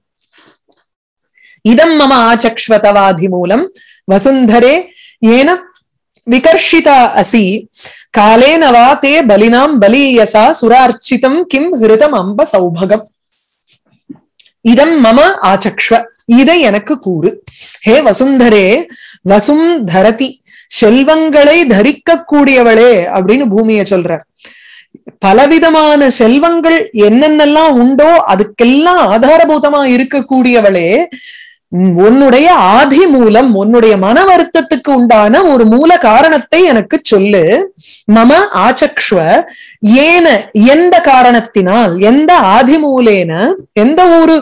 இதம் மம ஆச்சக்ஷ்வதவாதி மூலம் வசுந்தரே ஏன விகர்ஷிதா அசி காலேன வா தே பலினாம் பலீயசா சுரார்ச்சிதம் கிம் ஹிருதம் அம்ப சௌபகம் இதம் மம ஆச்சக்ஷ்வ இதை எனக்கு கூறு ஹே வசுந்தரே வசும் தரதி செல்வங்களை தரிக்க கூடியவளே அப்படின்னு பூமியை சொல்றார் பலவிதமான செல்வங்கள் என்னென்னலாம் உண்டோ அதுக்கெல்லாம் ஆதாரபூதமா இருக்கக்கூடியவளே உன்னுடைய ஆதி மூலம் உன்னுடைய மன வருத்தத்துக்கு உண்டான ஒரு மூல காரணத்தை எனக்கு சொல்லு மம ஆச்சக்ஷ்வ ஏன எந்த காரணத்தினால் எந்த ஆதி மூலேன எந்த ஒரு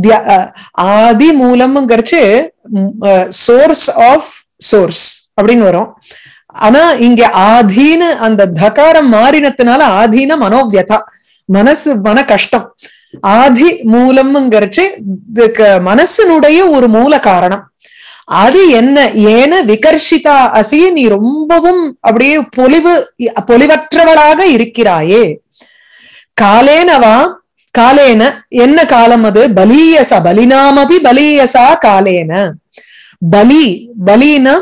ஆதி மூலம்ங்கிறச்சு சோர்ஸ் ஆஃப் சோர்ஸ் அப்படின்னு வரும் ஆனா இங்க ஆதீன அந்த தகாரம் மாறினத்தினால ஆதீன மனோவியதா மனசு மன கஷ்டம் ஆதி மூலம்ங்கிறச்சு மனசனுடைய ஒரு மூல காரணம் அது என்ன ஏன விகர்ஷிதா அசி நீ ரொம்பவும் அப்படியே பொலிவு பொலிவற்றவளாக இருக்கிறாயே காலேனவா காலேன என்ன காலம் அது பலீயசா பலினாமபி பலீயசா காலேன பலி பலினா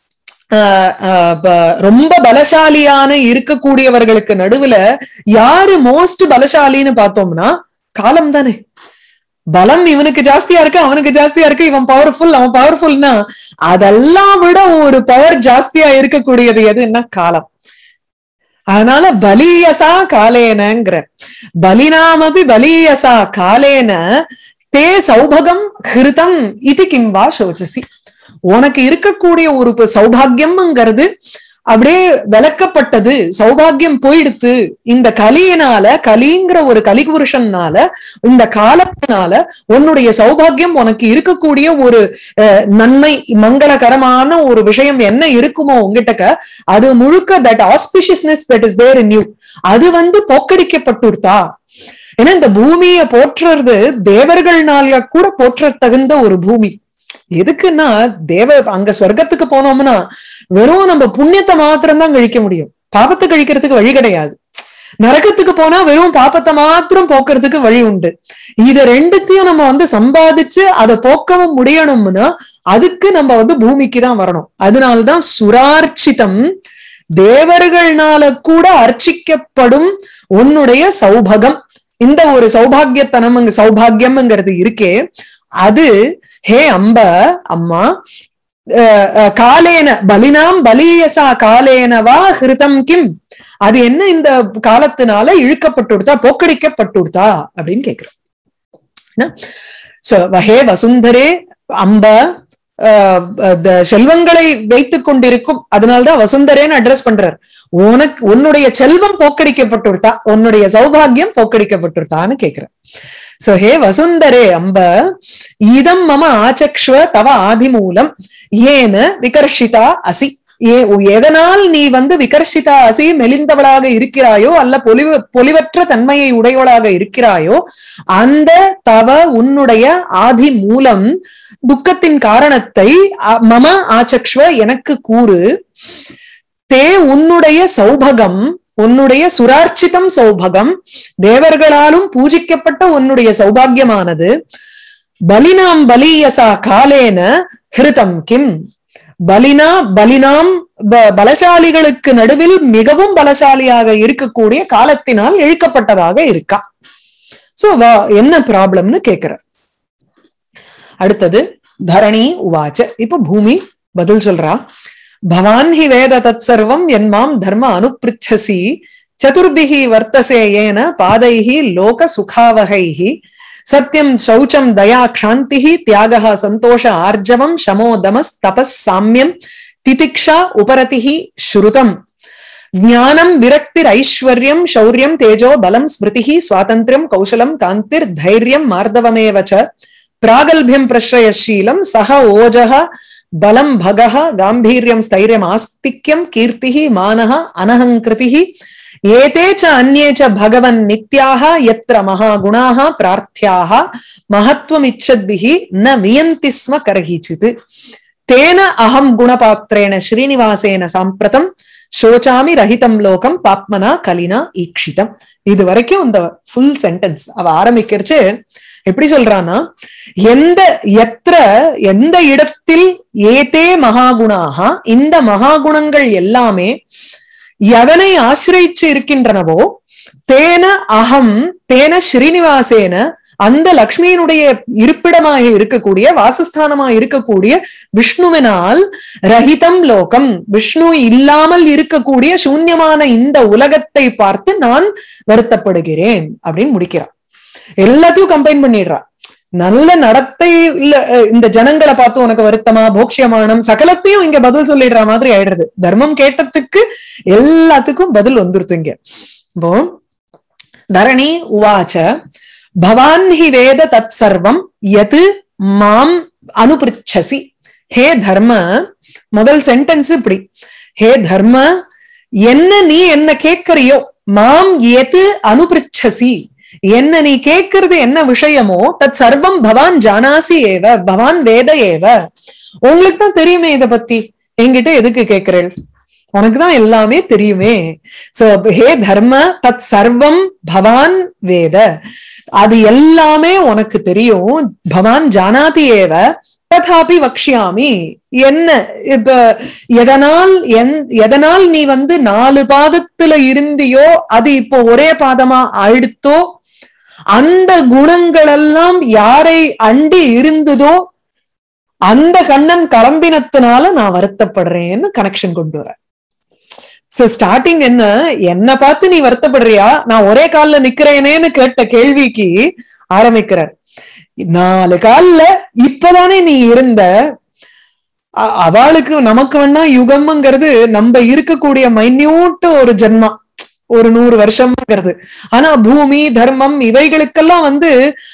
ரொம்ப பலசாலியான இருக்கக்கூடியவர்களுக்கு நடுவுல யாரு மோஸ்ட் பலசாலின்னு பார்த்தோம்னா காலம் தானே பலம் இவனுக்கு ஜாஸ்தியா இருக்கு அவனுக்கு ஜாஸ்தியா இருக்கு இவன் பவர்ஃபுல் அவன் பவர்ஃபுல்னா அதெல்லாம் விட ஒரு பவர் ஜாஸ்தியா இருக்கக்கூடியது எதுன்னா காலம் அதனால பலியசா காலேனங்கிற பலினாமபி பலியசா காலேன தே சௌபகம் ஹிருதம் இது கிம்பா சோச்சசி உனக்கு இருக்கக்கூடிய ஒரு சௌபாகியம்ங்கிறது அப்படியே விளக்கப்பட்டது சௌபாகியம் போயிடுத்து இந்த கலியினால கலிங்கிற ஒரு கலிபுருஷன்னால இந்த காலத்தினால உன்னுடைய சௌபாகியம் உனக்கு இருக்கக்கூடிய ஒரு நன்மை மங்களகரமான ஒரு விஷயம் என்ன இருக்குமோ உங்ககிட்டக்க அது முழுக்க that auspiciousness that is there in you அது வந்து போக்கடிக்கப்பட்டுடுதா ஏன்னா இந்த பூமியை போற்றுறது தேவர்கள்னால கூட போற்ற தகுந்த ஒரு பூமி எதுக்குன்னா தேவ அங்க சொர்க்கத்துக்கு போனோம்னா வெறும் நம்ம புண்ணியத்தை மாத்திரம் தான் கழிக்க முடியும் பாபத்தை கழிக்கிறதுக்கு வழி கிடையாது நரகத்துக்கு போனா வெறும் பாப்பத்தை மாத்திரம் போக்குறதுக்கு வழி உண்டு இத ரெண்டுத்தையும் நம்ம வந்து சம்பாதிச்சு அதை போக்கவும் முடியணும்னா அதுக்கு நம்ம வந்து பூமிக்கு தான் வரணும் அதனால்தான் சுரார்ச்சிதம் தேவர்கள்னால கூட அர்ச்சிக்கப்படும் உன்னுடைய சௌபகம் இந்த ஒரு சௌபாகியத்தனம் சௌபாகியம்ங்கிறது இருக்கே அது ஹே அம்ப அம்மா அஹ், அஹ், காலேன பலினாம் பலியசா காலேனவா ஹிருதம் கிம் அது என்ன இந்த காலத்தினால இழுக்கப்பட்டுடுதா போக்கடிக்கப்பட்டுடுதா அப்படின்னு கேக்குறேன் சோ ஹே வசுந்தரே அம்ப ஆஹ் the செல்வங்களை வைத்துக் கொண்டிருக்கும் அதனால்தான் வசுந்தரேன்னு அட்ரஸ் பண்றார் உனக்கு உன்னுடைய செல்வம் போக்கடிக்கப்பட்டுடுதா உன்னுடைய சௌபாகியம் போக்கடிக்கப்பட்டுடுதான்னு கேக்குறேன் சோ ஹே வசுந்தரே அம்ப இதம் மம ஆச்சக்ஷ்வ தவ ஆதிமூலம் ஏன விகர்ஷிதா அசி ஏ எதனால் நீ வந்து விகர்ஷிதா அசி மெலிந்தவளாக இருக்கிறாயோ அல்ல பொலிவு பொலிவற்ற தன்மையை உடையவளாக இருக்கிறாயோ அந்த தவ உன்னுடைய ஆதி மூலம் துக்கத்தின் காரணத்தை அ- மம ஆச்சக்ஷ்வ எனக்கு கூறு தே உன்னுடைய சௌபகம் உன்னுடைய சுரார்ச்சிதம் சௌபகம் தேவர்களாலும் பூஜிக்கப்பட்ட உன்னுடைய சௌபாகியமானது பலினாம் பலியசா காலேன ஹிருதம் கிம் பலினா பலினாம் ப- பலசாலிகளுக்கு நடுவில் மிகவும் பலசாலியாக இருக்கக்கூடிய காலத்தினால் இழுக்கப்பட்டதாக இருக்கா சோ என்ன ப்ராப்ளம்னு கேக்குற அடுத்தது தரணி உவாச்ச இப்ப பூமி பதில் சொல்றா பவான் ஹி வேத தத் சர்வம் என்மாம் தர்ம அனுப்பிருச்சசி சதுர்பிஹி வர்த்தசே ஏன பாதைஹி லோக சுகாவகைஹி சத்யம் சௌச்சம் தயா க்ஷாந்திஹி தியாகः சந்தோஷ ஆர்ஜவம் சமோ தமஸ் தபஸ் சாமியம் திதிக்ஷா உபரதிஹி ஸ்ருதம் ஞானம் விரக்திர் ஐஸ்வர்யம் சௌரியம் தேஜோ பலம் ஸ்மிருதிஹி சுவாதந்திரம் கௌசலம் காந்திர் தைரியம் மார்தவமேவ ச பிராகல்பியம் பிரஸ்ரயசீலம் சக ஓஜக பலம் பகः காம்பீரியம் ஸ்தைரியம் ஆஸ்திக்யம் கீர்த்திः மானः அனஹங்கிருதிः ஏதே ச அந்நே ச பகவன் நித்யாக யத்ர மகாகுணாः பிரார்த்தியாக மகத்வமிச்சத்பிः ந மியந்தி ஸ்ம கர்ஹிச்சித் தேன அகம் குணபாத்திரேண ஸ்ரீனிவாசேன சாம்பிரதம் சோச்சாமி ரஹிதம் லோகம் பாப்மனா கலினா ஈக்ஷிதம் இது வரைக்கும் இந்த ஃபுல் சென்டென்ஸ் அவ ஆரம்பிக்கிறச்சு எப்படி சொல்றான்னா எந்த எத்திர எந்த இடத்தில் ஏதே மகாகுணாக இந்த மகாகுணங்கள் எல்லாமே எவனை ஆசிரியிச்சு இருக்கின்றனவோ தேன அகம் தேன ஸ்ரீனிவாசேன அந்த லக்ஷ்மியினுடைய இருப்பிடமாக இருக்கக்கூடிய வாசஸ்தானமாக இருக்கக்கூடிய விஷ்ணுவினால் ரஹிதம் லோகம் விஷ்ணு இல்லாமல் இருக்கக்கூடிய சூன்யமான இந்த உலகத்தை பார்த்து நான் வருத்தப்படுகிறேன் அப்படின்னு முடிக்கிறான் எல்லாத்தையும் கம்பைன் பண்ணிடுறா நல்ல நடத்தை இல்ல அஹ், இந்த ஜனங்களை பார்த்து உனக்கு வருத்தமா போக்ஷியமானம் சகலத்தையும் இங்க பதில் சொல்லிடுற மாதிரி ஆயிடுறது தர்மம் கேட்டதுக்கு எல்லாத்துக்கும் பதில் வந்துருது இங்க இப்போ தரணி உவாச்ச பவான் ஹி வேத தத் சர்வம் எது மாம் அனுபிருச்சசி ஹே தர்ம முதல் சென்டென்ஸ் இப்படி ஹே தர்ம என்ன நீ என்ன கேட்கறியோ மாம் எது அனுபிருச்சசி என்ன நீ கேட்கறது என்ன விஷயமோ தத் சர்வம் பவான் ஜானாசி ஏவ பவான் வேத ஏவ உங்களுக்கு தான் தெரியுமே இத பத்தி என்கிட்ட எதுக்கு கேட்கிறேன் உனக்கு தான் எல்லாமே தெரியுமே சோ ஹே தர்ம தத் சர்வம் பவான் வேத அது எல்லாமே உனக்கு தெரியும் பவான் ஜானாதி ஏவ ததாபி வக்ஷியாமி என்ன இப்ப எதனால் என் எதனால் நீ வந்து நாலு பாதத்துல இருந்தியோ அது இப்போ ஒரே பாதமா ஆயிடுத்தோ அந்த குணங்கள் எல்லாம் யாரை அண்டி இருந்ததோ அந்த கண்ணன் கிளம்பினத்தினால நான் வருத்தப்படுறேன்னு கனெக்ஷன் கொண்டு வரேன் சோ ஸ்டார்டிங் என்ன என்ன பார்த்து நீ வருத்தப்படுறியா நான் ஒரே கால்ல நிக்கிறேனேன்னு கேட்ட கேள்விக்கு ஆரம்பிக்கிறார் நாலு கால்ல இப்பதானே நீ இருந்த அ- அவளுக்கு நமக்கு வேணா யுகம்ங்கிறது நம்ம இருக்கக்கூடிய மைன்யூட் ஒரு ஜென்மா ஒரு நூறு வருஷம்ங்கிறது ஆனா பூமி தர்மம் இவைகளுக்கெல்லாம் வந்து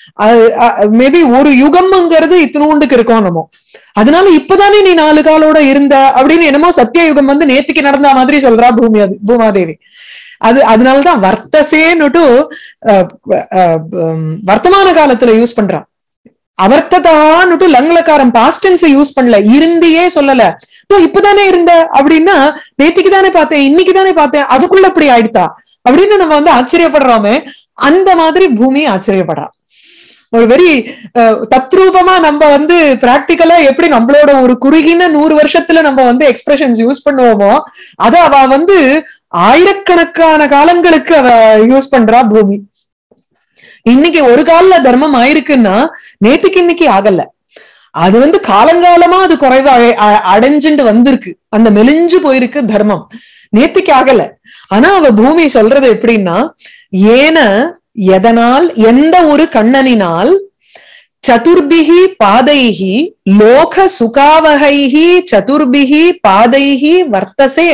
மேபி ஒரு யுகம்ங்கிறது இத்தினூண்டுக்கு இருக்கோம் நம்ம அதனால இப்பதானே நீ நாலு காலோட இருந்த அப்படின்னு என்னமோ சத்திய யுகம் வந்து நேத்திக்கு நடந்த மாதிரி சொல்றா பூமி அது பூமாதேவி அது அதனாலதான் வர்த்தசேன்னுட்டு அஹ், அஹ், உம், வர்த்தமான காலத்துல யூஸ் பண்றா அவர்த்ததான்னுட்டு லங்லக்காரம் பாஸ்டன்ஸ் யூஸ் பண்ணல இருந்தியே சொல்லல "இதோ இப்பதானே இருந்த அப்படின்னா நேத்திக்கு தானே பார்த்தேன் இன்னைக்கு தானே பார்த்தேன் அதுக்குள்ள அப்படி ஆயிடுதா அப்படின்னு நம்ம வந்து ஆச்சரியப்படுறோமே அந்த மாதிரி பூமி ஆச்சரியப்படுறா ஒரு வெரி தத்ரூபமா நம்ம வந்து பிராக்டிக்கலா எப்படி நம்மளோட ஒரு குறுகின நூறு வருஷத்துல நம்ம வந்து எக்ஸ்பிரஷன்ஸ் யூஸ் பண்ணுவோமோ அத அவ வந்து ஆயிரக்கணக்கான காலங்களுக்கு அவ யூஸ் பண்றா பூமி இன்னைக்கு ஒரு கால்ல தர்மம் ஆயிருக்குன்னா நேத்துக்கு இன்னைக்கு ஆகல அது வந்து காலங்காலமா அது குறைவா அடைஞ்சுட்டு வந்திருக்கு அந்த மெலிஞ்சு போயிருக்கு தர்மம் நேத்திக்கு ஆகல ஆனா அவ பூமி சொல்றது எப்படின்னா ஏன எதனால் எந்த ஒரு கண்ணனினால் சதுர்பிகி பாதைகி லோக சுகாவகைகி சதுர்பிகி பாதைகி வர்த்தசே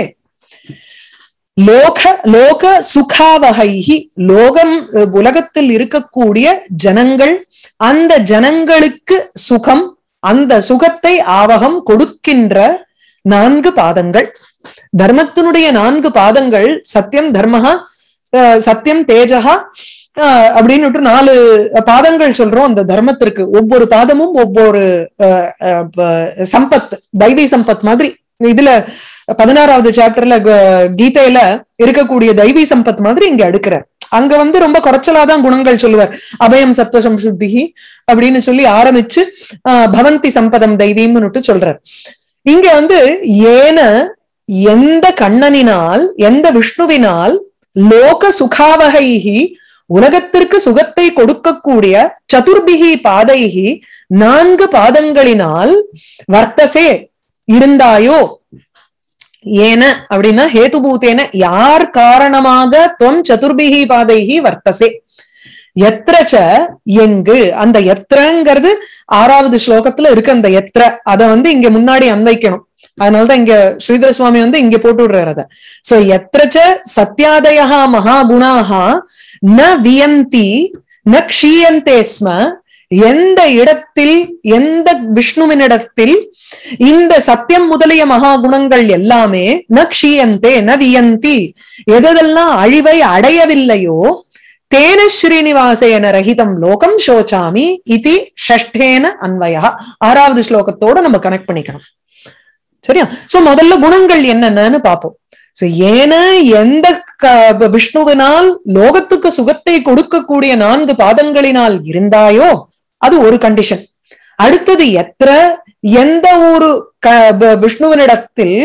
லோக லோக சுகாவகைகி லோகம் உலகத்தில் இருக்கக்கூடிய ஜனங்கள் அந்த ஜனங்களுக்கு சுகம் அந்த சுகத்தை ஆவகம் கொடுக்கின்ற நான்கு பாதங்கள் தர்மத்தினுடைய நான்கு பாதங்கள் சத்தியம் தர்மஹா சத்தியம் தேஜகா அப்படின்னு நாலு பாதங்கள் சொல்றோம் அந்த தர்மத்திற்கு ஒவ்வொரு பாதமும் ஒவ்வொரு சம்பத் தெய்வீ சம்பத் மாதிரி இதுல பதினாறாவது சாப்டர்ல கீதையில இருக்கக்கூடிய தெய்வீ சம்பத் மாதிரி இங்க அடுக்கிறார் அங்க வந்து ரொம்ப குறைச்சலாதான் குணங்கள் சொல்லுவார் அபயம் சத்வ சம்சுத்தி அப்படின்னு சொல்லி ஆரம்பிச்சு பவந்தி சம்பதம் தெய்வீம்னுட்டு சொல்றார் இங்க வந்து ஏன எந்த கண்ணனினால் எந்த விஷ்ணுவினால் லோக சுகாவகைகி உலகத்திற்கு சுகத்தை கொடுக்கக்கூடிய சதுர்பிகி பாதைகி நான்கு பாதங்களினால் வர்த்தசே இருந்தாயோ ஏன அப்படின்னா ஹேதுபூத்தேன யார் காரணமாக தொம் சதுர்பிகி பாதைகி வர்த்தசே எத்திரச்ச எங்கு அந்த எத்திரங்கிறது ஆறாவது ஸ்லோகத்துல இருக்கு அந்த எத்திர அத வந்து இங்க முன்னாடி அன்வைக்கணும் அதனாலதான் இங்க ஸ்ரீதர சுவாமி வந்து இங்க போட்டு விடுறாரு அத சோ எத்திரச்ச சத்யாதயா மகாகுணாகா ந வியந்தி ந க்ஷீயந்தே ஸ்ம எந்த இடத்தில் எந்த விஷ்ணுவினிடத்தில் இந்த சத்தியம் முதலிய மகா குணங்கள் எல்லாமே ந க்ஷீயந்தே ந வியந்தி எதெல்லாம் அழிவை அடையவில்லையோ தேன ஸ்ரீனிவாசேன ரஹிதம் லோகம் சோச்சாமி இது ஷஷ்டேன அன்வயா ஆறாவது ஸ்லோகத்தோட நம்ம கனெக்ட் பண்ணிக்கணும் சரியா சோ முதல்ல குணங்கள் என்னென்னு பார்ப்போம் சோ ஏன எந்த விஷ்ணுவினால் லோகத்துக்கு சுகத்தை கொடுக்கக்கூடிய நான்கு பாதங்களினால் இருந்தாயோ அது ஒரு கண்டிஷன் அடுத்தது எத்திர எந்த ஒரு விஷ்ணுவனிடத்தில்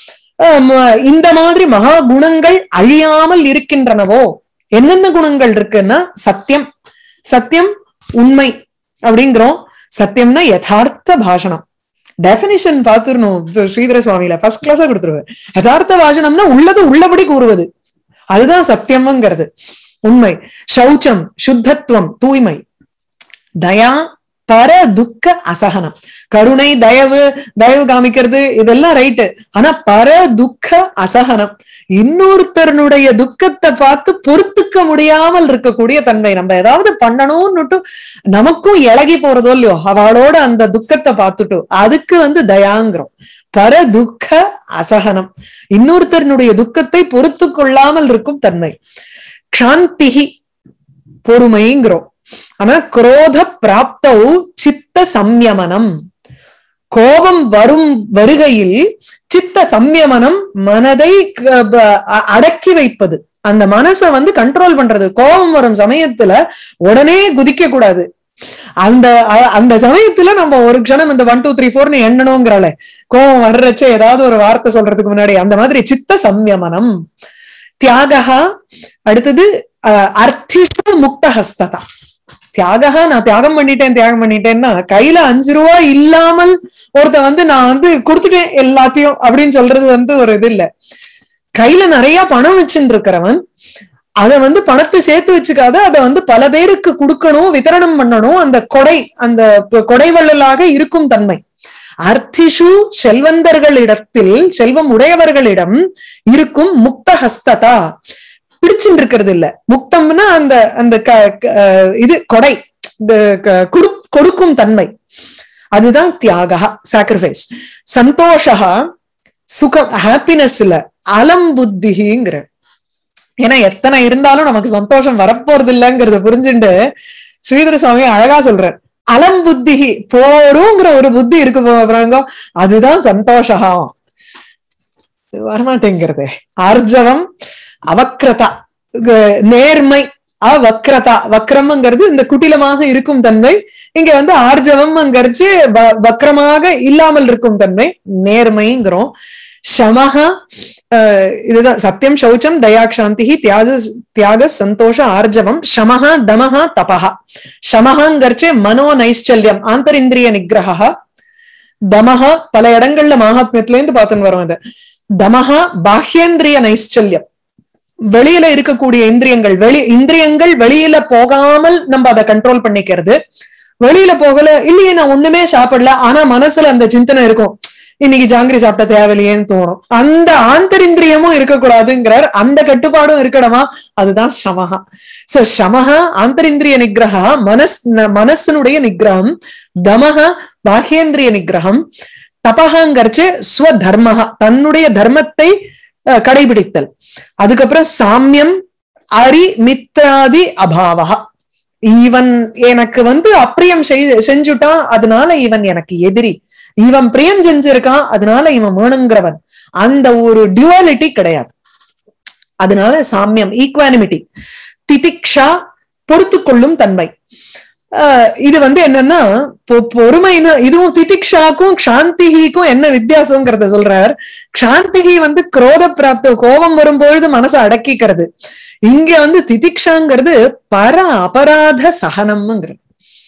இந்த மாதிரி மகா குணங்கள் அழியாமல் இருக்கின்றனவோ என்னென்ன குணங்கள் இருக்குன்னா சத்தியம் சத்தியம் உண்மை அப்படிங்கிறோம் சத்தியம்னா யதார்த்த பாஷணம் டெபினிஷன் பாத்துருணும் ஸ்ரீதர சுவாமியில ஃபர்ஸ்ட் கிளாஸா கொடுத்துருவாரு யதார்த்த பாஷணம்னா உள்ளது உள்ளபடி கூறுவது அதுதான் சத்தியம்ங்கிறது உண்மை சௌச்சம் சுத்தத்துவம் தூய்மை தயா பர துக்க அசகனம் கருணை தயவு தயவு காமிக்கிறது இதெல்லாம் ரைட்டு ஆனா பர துக்க அசகனம் இன்னொருத்தருனுடைய துக்கத்தை பார்த்து பொறுத்துக்க முடியாமல் இருக்கக்கூடிய தன்மை நம்ம ஏதாவது பண்ணணும்னுட்டு நமக்கும் இழகி போறதோ இல்லையோ அவளோட அந்த துக்கத்தை பார்த்துட்டோ அதுக்கு வந்து தயாங்கிறோம் பர துக்க அசகனம் இன்னொருத்தருனுடைய துக்கத்தை பொறுத்து கொள்ளாமல் இருக்கும் தன்மை க்ஷாந்திகி பொறுமைங்கிறோம் ஆனா குரோத பிராப்தௌ சித்த சம்யமனம் கோபம் வரும் வருகையில் சித்த சம்யமனம் மனதை அடக்கி வைப்பது அந்த மனசை வந்து கண்ட்ரோல் பண்றது கோபம் வரும் சமயத்துல உடனே குதிக்க கூடாது அந்த அந்த சமயத்துல நம்ம ஒரு க்ஷணம் இந்த ஒன் டூ த்ரீ ஃபோர்னு எண்ணணுங்கிறாளே கோபம் வர்றச்ச ஏதாவது ஒரு வார்த்தை சொல்றதுக்கு முன்னாடி அந்த மாதிரி சித்த சம்யமனம் தியாகா அடுத்தது அர்த்திஷு முக்தஹஸ்ததா தியாகா நான் தியாகம் பண்ணிட்டேன் தியாகம் பண்ணிட்டேன்னா கையில அஞ்சு ரூபா இல்லாமல் ஒருத்த வந்து நான் வந்து கொடுத்துட்டேன் எல்லாத்தையும் அப்படின்னு சொல்றது வந்து ஒரு இது இல்ல கையில நிறைய பணம் வச்சுட்டு இருக்கிறவன் அதை வந்து பணத்தை சேர்த்து வச்சுக்காத அதை வந்து பல பேருக்கு கொடுக்கணும் விதரணம் பண்ணணும் அந்த கொடை அந்த கொடைவள்ளலாக இருக்கும் தன்மை அர்த்திஷு செல்வந்தர்களிடத்தில் செல்வம் உடையவர்களிடம் இருக்கும் முக்த ஹஸ்ததா பிடிச்சுட்டு இருக்கிறது இல்ல முக்தம்னா அந்த அந்த இது கொடை கொடுக்கும் தன்மை அதுதான் தியாகா சாக்ரிஃபைஸ் சந்தோஷா சுகம் ஹாப்பினஸ்ல அலம் புத்திங்கிற ஏன்னா எத்தனை இருந்தாலும் நமக்கு சந்தோஷம் வரப்போறது இல்லைங்கிறத புரிஞ்சுட்டு ஸ்ரீதர சுவாமி அழகா சொல்றார் அலம் புத்தி போருங்கிற ஒரு புத்தி இருக்கு போறாங்க அதுதான் சந்தோஷா வரமாட்டேங்கிறது ஆர்ஜவம் அவக்கிரதா நேர்மை அவக்ரதா வக்ரம்ங்கிறது இந்த குட்டிலமாக இருக்கும் தன்மை இங்க வந்து ஆர்ஜவம்ங்கிறச்சு வ- வக்ரமாக இல்லாமல் இருக்கும் தன்மை நேர்மைங்கிறோம் சமஹா அஹ், இதுதான் சத்தியம் சௌச்சம் தயாக்ஷாந்தி தியாக தியாக சந்தோஷ ஆர்ஜவம் சமஹா தமஹா தபஹா சமஹாங்கிறச்சு மனோ நைஷ்சல்யம் ஆந்தரிந்திரிய நிகிரகா தமஹா பல இடங்கள்ல மகாத்மியத்துல இருந்து பார்த்துன்னு வரோம் இதை தமஹா பாஹ்யேந்திரிய நைஷ்சல்யம் வெளியில இருக்கக்கூடிய இந்திரியங்கள் வெளி இந்திரியங்கள் வெளியில போகாமல் நம்ம அதை கண்ட்ரோல் பண்ணிக்கிறது வெளியில போகல இல்லையே நான் ஒண்ணுமே சாப்பிடல ஆனா மனசுல அந்த சிந்தனை இருக்கும் இன்னைக்கு ஜாங்கிரி சாப்பிட்ட தேவையில்லையேன்னு தோணும் அந்த ஆந்தரிந்திரியமும் இருக்கக்கூடாதுங்கிறார் அந்த கட்டுப்பாடும் இருக்கணுமா அதுதான் சமஹா சோ சமஹா ஆந்தரிந்திரிய நிகிரகா மனஸ் ந- மனசனுடைய நிகிரகம் தமஹா பாஹ்யேந்திரிய நிகிரகம் தபகாங்கிறச்சு ஸ்வதர்மஹா தன்னுடைய தர்மத்தை அஹ், கடைபிடித்தல் அதுக்கப்புறம் சாமியம் அரி மித்ராதி அபாவகா இவன் எனக்கு வந்து அப்பிரியம் செய்- செஞ்சுட்டான் அதனால இவன் எனக்கு எதிரி இவன் பிரியம் செஞ்சிருக்கான் அதனால இவன் வேணுங்கிறவன் அந்த ஒரு டியூவாலிட்டி கிடையாது அதனால சாமியம் ஈக்வானிமிட்டி திதிக்ஷா பொறுத்து கொள்ளும் தன்மை ஆஹ் இது வந்து என்னன்னா பொ- பொறுமைன்னா இதுவும் திதிக்ஷாக்கும் க்ஷாந்திகிக்கும் என்ன வித்தியாசங்கிறத சொல்றார் க்ஷாந்திகி வந்து குரோத பிராப்த கோபம் வரும்பொழுது மனசை அடக்கிக்கிறது இங்க வந்து திதிக்ஷாங்கிறது பர அபராத சகனம்ங்கிறது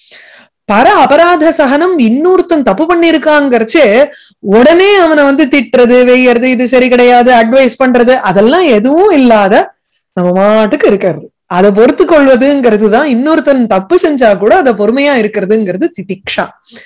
பர அபராத சகனம் இன்னொருத்தன் தப்பு பண்ணிருக்காங்கிறச்சு உடனே அவனை வந்து திட்டுறது வெய்யறது இது சரி கிடையாது அட்வைஸ் பண்றது அதெல்லாம் எதுவும் இல்லாத நம்ம மாட்டுக்கு இருக்கிறது அதை பொறுத்து கொள்வதுங்கிறது தான் இன்னொருத்தன் தப்பு செஞ்சா கூட அதை பொறுமையா இருக்கிறதுங்கிறது திதிக்ஷா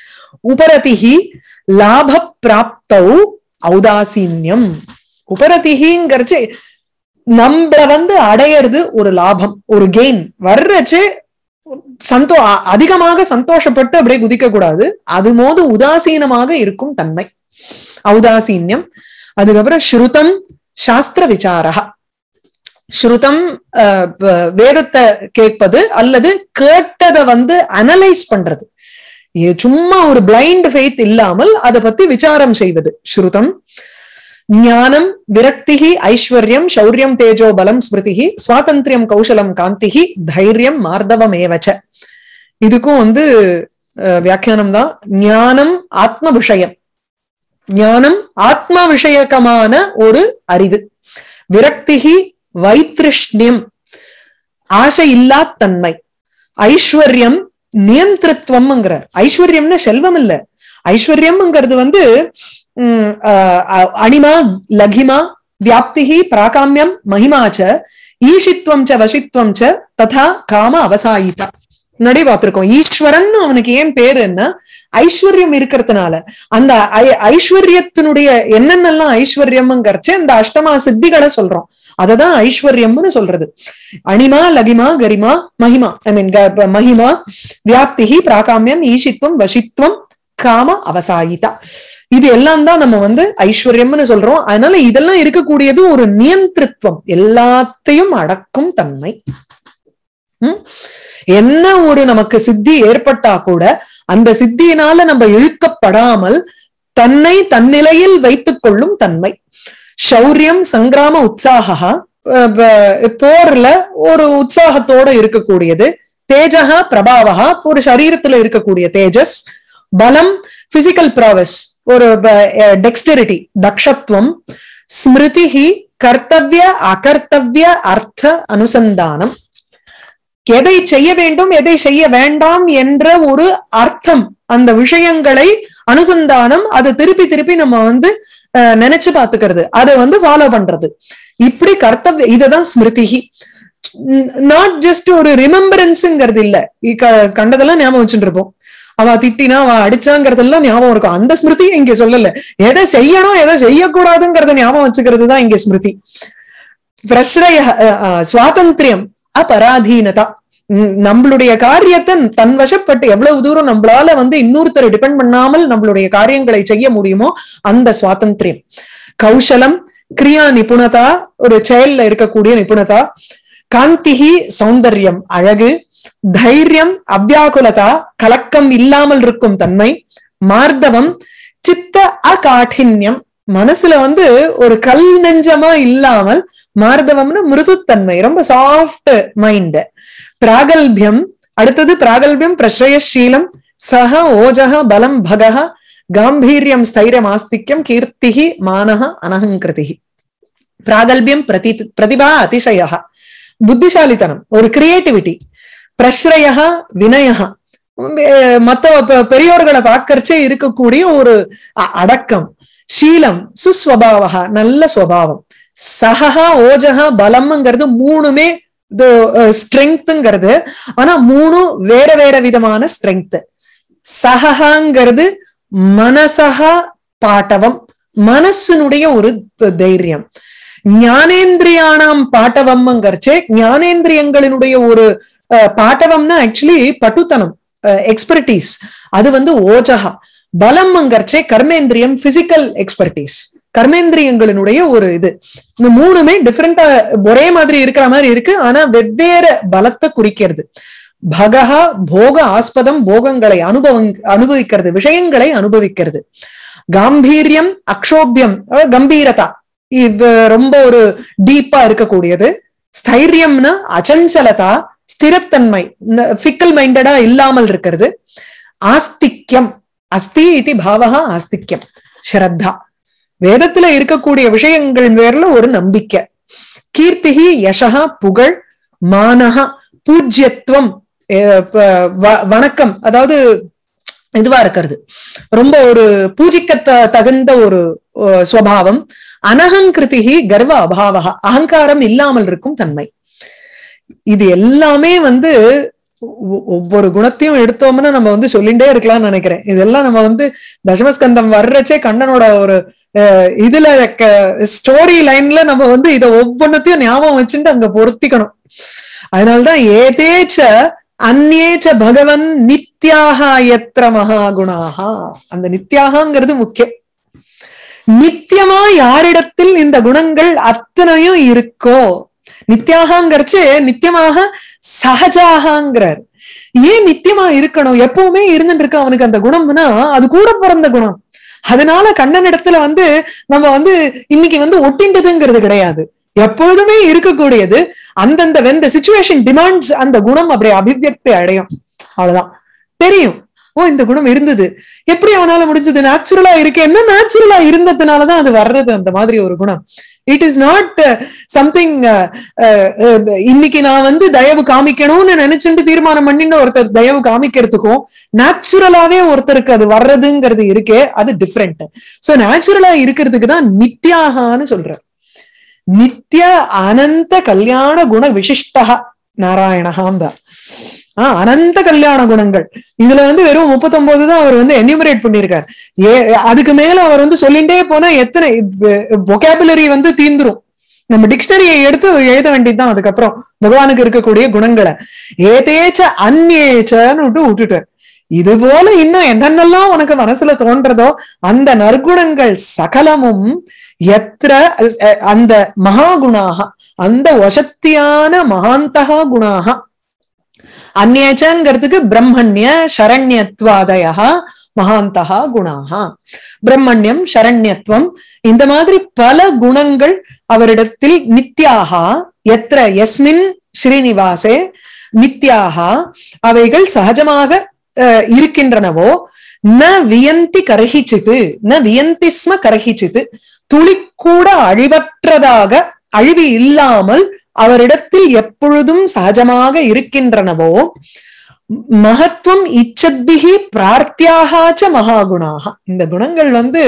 உபரதிகி லாப பிராப்தௌ ஔதாசீன்யம் உபரதிகிங்கிறச்சு நம்மள வந்து அடையிறது ஒரு லாபம் ஒரு கெயின் வர்றச்சு சந்தோ அ- அதிகமாக சந்தோஷப்பட்டு அப்படியே குதிக்க கூடாது அது போது உதாசீனமாக இருக்கும் தன்மை ஔதாசீன்யம் அதுக்கப்புறம் ஸ்ருதம் சாஸ்திர விசாரா ஸ்ருதம் அஹ், ப- வேதத்தை கேட்பது அல்லது கேட்டதை வந்து அனலைஸ் பண்றது இது சும்மா ஒரு பிளைண்ட் ஃபெய்த் இல்லாமல் அதை பத்தி விசாரம் செய்வது ஸ்ருதம் ஞானம் விரக்திகி ஐஸ்வர்யம் சௌரியம் தேஜோ பலம் ஸ்மிருதிகி சுவாதந்திரியம் கௌசலம் காந்திகி தைரியம் மார்தவம் ஏவச்ச இதுக்கும் வந்து அஹ், வியாக்கியானம் தான் ஞானம் ஆத்ம விஷயம் ஞானம் ஆத்ம விஷயகமான ஒரு அறிவு விரக்திகி வைத்திருஷ்ணியம் ஆசை இல்லா தன்மை ஐஸ்வர்யம் நியந்திரத்துவம்ங்கிறார் ஐஸ்வர்யம்னா செல்வம் இல்ல ஐஸ்வர்யம்ங்கிறது வந்து உம் அஹ், அஹ், அணிமா லகிமா வியாப்திகி பிராகாமியம் மகிமாச்ச ஈஷித்வம் ச வசித்வம் ச ததா காம அவசாயிதா முன்னாடி பார்த்திருக்கோம் ஈஸ்வரன் அவனுக்கு ஏன் பேருன்னா ஐஸ்வர்யம் இருக்கிறதுனால அந்த ஐ- ஐஸ்வர்யத்தினுடைய என்னென்னலாம் ஐஸ்வர்யம்ங்கிறச்சு அந்த அஷ்டமா சித்திகளை சொல்றோம் அததான் ஐஸ்வர்யம்னு சொல்றது அணிமா லகிமா கரிமா மகிமா ஐ மீன் மகிமா வியாப்திகி பிராகாமியம் ஈஷித்வம் வசித்வம் காம அவசாயிதா இது எல்லாம் தான் நம்ம வந்து ஐஸ்வர்யம்னு சொல்றோம் அதனால இதெல்லாம் இருக்கக்கூடியது ஒரு நியந்திருத்துவம் எல்லாத்தையும் அடக்கும் தன்மை ம்? என்ன ஒரு நமக்கு சித்தி ஏற்பட்டா கூட அந்த சித்தியினால நம்ம இழுக்கப்படாமல் தன்னை தன்னிலையில் வைத்துக் கொள்ளும் தன்மை சௌரியம் சங்கிராம உற்சாகா அஹ் ப- போர்ல ஒரு உற்சாகத்தோட இருக்கக்கூடியது தேஜகா பிரபாவகா ஒரு சரீரத்துல இருக்கக்கூடிய தேஜஸ் பலம் பிசிக்கல் ப்ராவஸ் ஒரு டெக்ஸ்டரிட்டி தக்ஷத்துவம் ஸ்மிருதிஹி கர்த்தவ்ய அகர்த்தவ்ய அர்த்த அனுசந்தானம் எதை செய்ய வேண்டும் எதை செய்ய வேண்டாம் என்ற ஒரு அர்த்தம் அந்த விஷயங்களை அனுசந்தானம் அதை திருப்பி திருப்பி நம்ம வந்து அஹ், நினைச்சு பாத்துக்கிறது அதை வந்து ஃபாலோ பண்றது இப்படி கர்த்தவ்ய இததான் ஸ்மிருதிகி நாட் ஜஸ்ட் ஒரு ரிமெம்பரன்ஸுங்கிறது இல்ல இ- க- கண்டதெல்லாம் ஞாபகம் வச்சுட்டு இருப்போம் அவ திட்டினா அவ அடிச்சாங்கிறதெல்லாம் ஞாபகம் இருக்கும் அந்த ஸ்மிருதி இங்க சொல்லல எதை செய்யணும் எதை செய்யக்கூடாதுங்கிறத ஞாபகம் வச்சுக்கிறது தான் இங்க ஸ்மிருதி பிரஸ்ரய அஹ், அஹ், சுவாதந்திரியம் அபராதீனதா உம், நம்மளுடைய காரியத்தை தன் வசப்பட்டு எவ்வளவு தூரம் நம்மளால வந்து இன்னொருத்தரை டிபெண்ட் பண்ணாமல் நம்மளுடைய காரியங்களை செய்ய முடியுமோ அந்த சுவாதந்திரியம் கௌசலம் கிரியா நிபுணதா ஒரு செயல்ல இருக்கக்கூடிய நிபுணதா காந்திகி சௌந்தர்யம் அழகு தைரியம் அவ்யாகுலதா கலக்கம் இல்லாமல் இருக்கும் தன்மை மார்தவம் சித்த அகாഠின்யம் மனசுல வந்து ஒரு கல் நெஞ்சமா இல்லாமல் மார்தவம்னு மிருதுத்தன்மை ரொம்ப சாஃப்ட் மைண்ட் பிராகல்பியம் அடுத்தது பிராகல்பியம் பிரஸ்ரயசீலம் சக ஓஜக பலம் பகஹ காம்பீரியம் ஸ்தைரம் ஆஸ்திக்யம் கீர்த்திகி மானக அனகங்கிருதிகி பிராகல்பியம் பிரதி பிரதிபா அதிசய புத்திசாலித்தனம் ஒரு கிரியேட்டிவிட்டி பிரஸ்ரய வினய மத்த ப- பெரியோர்களை பார்க்கறச்சே இருக்கக்கூடிய ஒரு அ- அடக்கம் ஷீலம் சுஸ்வபாவக நல்ல சுவாவம் சகஹா ஓஜகா பலம்ங்கிறது மூணுமே ஸ்ட்ரெங்க்ங்கிறது ஆனா மூணும் வேற வேற விதமான ஸ்ட்ரெங்க் சகஹாங்கிறது மனசகா பாட்டவம் மனசினுடைய ஒரு த- தைரியம் ஞானேந்திரியானாம் பாட்டவம்ங்கிறச்சே ஞானேந்திரியங்களினுடைய ஒரு அஹ், பாட்டவம்னா ஆக்சுவலி பட்டுத்தனம் எக்ஸ்பர்டீஸ் அது வந்து ஓஜகா பலம்ங்கிறச்சே கர்மேந்திரியம் பிசிக்கல் எக்ஸ்பர்டீஸ் கர்மேந்திரியங்களினுடைய ஒரு இது இந்த மூணுமே டிஃப்ரெண்டா ஒரே மாதிரி இருக்கிற மாதிரி இருக்கு ஆனா வெவ்வேறு பலத்தை குறிக்கிறது பகஹா போக ஆஸ்பதம் போகங்களை அனுபவம் அனுபவிக்கிறது விஷயங்களை அனுபவிக்கிறது காம்பீரியம் அக்ஷோபியம் அஹ் கம்பீரதா இது ரொம்ப ஒரு டீப்பா இருக்கக்கூடியது ஸ்தைரியம்னா அச்சஞ்சலதா ஸ்திரத்தன்மை ஃபிக்கல் மைண்டடா இல்லாமல் இருக்கிறது ஆஸ்திக்யம் அஸ்தி இது பாவகா ஆஸ்திக்யம் ஸ்ரத்தா வேதத்துல இருக்கக்கூடிய விஷயங்கள் பேர்ல ஒரு நம்பிக்கை கீர்த்திகி யசகா புகழ் மானகா பூஜ்யத்துவம் அஹ் ப- வ- வணக்கம் அதாவது இதுவா இருக்கிறது ரொம்ப ஒரு பூஜிக்க த- தகுந்த ஒரு அஹ், சுவாவம் அனகங்கிருதிகி கர்வ அபாவகா அகங்காரம் இல்லாமல் இருக்கும் தன்மை இது எல்லாமே வந்து ஒ- ஒவ்வொரு குணத்தையும் எடுத்தோம்னா நம்ம வந்து சொல்லிண்டே இருக்கலாம்னு நினைக்கிறேன் இதெல்லாம் நம்ம வந்து தசமஸ்கந்தம் வர்றச்சே கண்ணனோட ஒரு அஹ், இதுல ஸ்டோரி லைன்ல நம்ம வந்து இத ஒவ்வொன்னத்தையும் ஞாபகம் வச்சுட்டு அங்க பொருத்திக்கணும் அதனால்தான் ஏதேச்ச அந்நேச்ச பகவன் நித்யாகா எத்திர மகாகுணாகா அந்த நித்யாகாங்கிறது முக்கியம் நித்தியமா யாரிடத்தில் இந்த குணங்கள் அத்தனையும் இருக்கோ நித்யாகாங்கிறச்சு நித்தியமாக சகஜாகாங்கிறார் ஏன் நித்தியமா இருக்கணும் எப்பவுமே இருந்துட்டு இருக்கு அவனுக்கு அந்த குணம்னா அது கூட பிறந்த குணம் அதனால கண்ணன் இடத்துல வந்து நம்ம வந்து இன்னைக்கு வந்து ஒட்டிண்டதுங்கிறது கிடையாது எப்பொழுதுமே இருக்கக்கூடியது அந்தந்த வெந்த சுச்சுவேஷன் டிமாண்ட்ஸ் அந்த குணம் அப்படியே அபிவியக்தி அடையும் அவ்வளவுதான் தெரியும் ஓ இந்த குணம் இருந்தது எப்படி அவனால முடிஞ்சது நேச்சுரலா இருக்கு என்ன நேச்சுரலா இருந்ததுனாலதான் அது வர்றது அந்த மாதிரி ஒரு குணம் இட் இஸ் நாட் சம்திங் இன்னைக்கு நான் வந்து தயவு காமிக்கணும்னு நினைச்சுட்டு தீர்மானம் பண்ணிட்டு ஒருத்தர் தயவு காமிக்கிறதுக்கும் நேச்சுரலாவே ஒருத்தருக்கு அது வர்றதுங்கிறது இருக்கே அது டிஃப்ரெண்ட் சோ நேச்சுரலா இருக்கிறதுக்கு தான் நித்யாகான்னு சொல்றேன் நித்ய அனந்த கல்யாண குண விசிஷ்டா நாராயணகாம்ப ஆஹ் அனந்த கல்யாண குணங்கள் இதுல வந்து வெறும் முப்பத்தொன்பது தான் அவர் வந்து என்யூமரேட் பண்ணியிருக்கார் ஏ அதுக்கு மேல அவர் வந்து சொல்லிண்டே போனா எத்தனை பொக்காபுலரி வந்து தீந்துரும் நம்ம டிக்ஷனரியை எடுத்து எழுத வேண்டியதுதான் அதுக்கப்புறம் பகவானுக்கு இருக்கக்கூடிய குணங்களை ஏதேச்ச அந்நேச்சன்னு விட்டு விட்டுட்டார் இது போல இன்னும் என்னென்னலாம் உனக்கு மனசுல தோன்றதோ அந்த நற்குணங்கள் சகலமும் எத்திர அஹ், அந்த மகாகுணாக அந்த வசத்தியான மகாந்தகா குணாக அந்நேச்சங்கிறதுக்கு பிரம்மண்ய சரண்யத்வாதய மகாந்தகா குணாக பிரம்மண்யம் சரண்யத்துவம் இந்த மாதிரி பல குணங்கள் அவரிடத்தில் நித்யாகா எத்திர எஸ்மின் ஸ்ரீனிவாசே நித்யாகா அவைகள் சகஜமாக அஹ், இருக்கின்றனவோ ந வியந்தி கரகிச்சித்து ந வியந்தி ஸ்ம கரகிச்சித்து துளி கூட அழிவற்றதாக அழிவு இல்லாமல் அவரிடத்தில் எப்பொழுதும் சகஜமாக இருக்கின்றனவோ மகத்துவம் இச்சத்பிகி பிரார்த்தியாகாச்ச மகாகுணாக இந்த குணங்கள் வந்து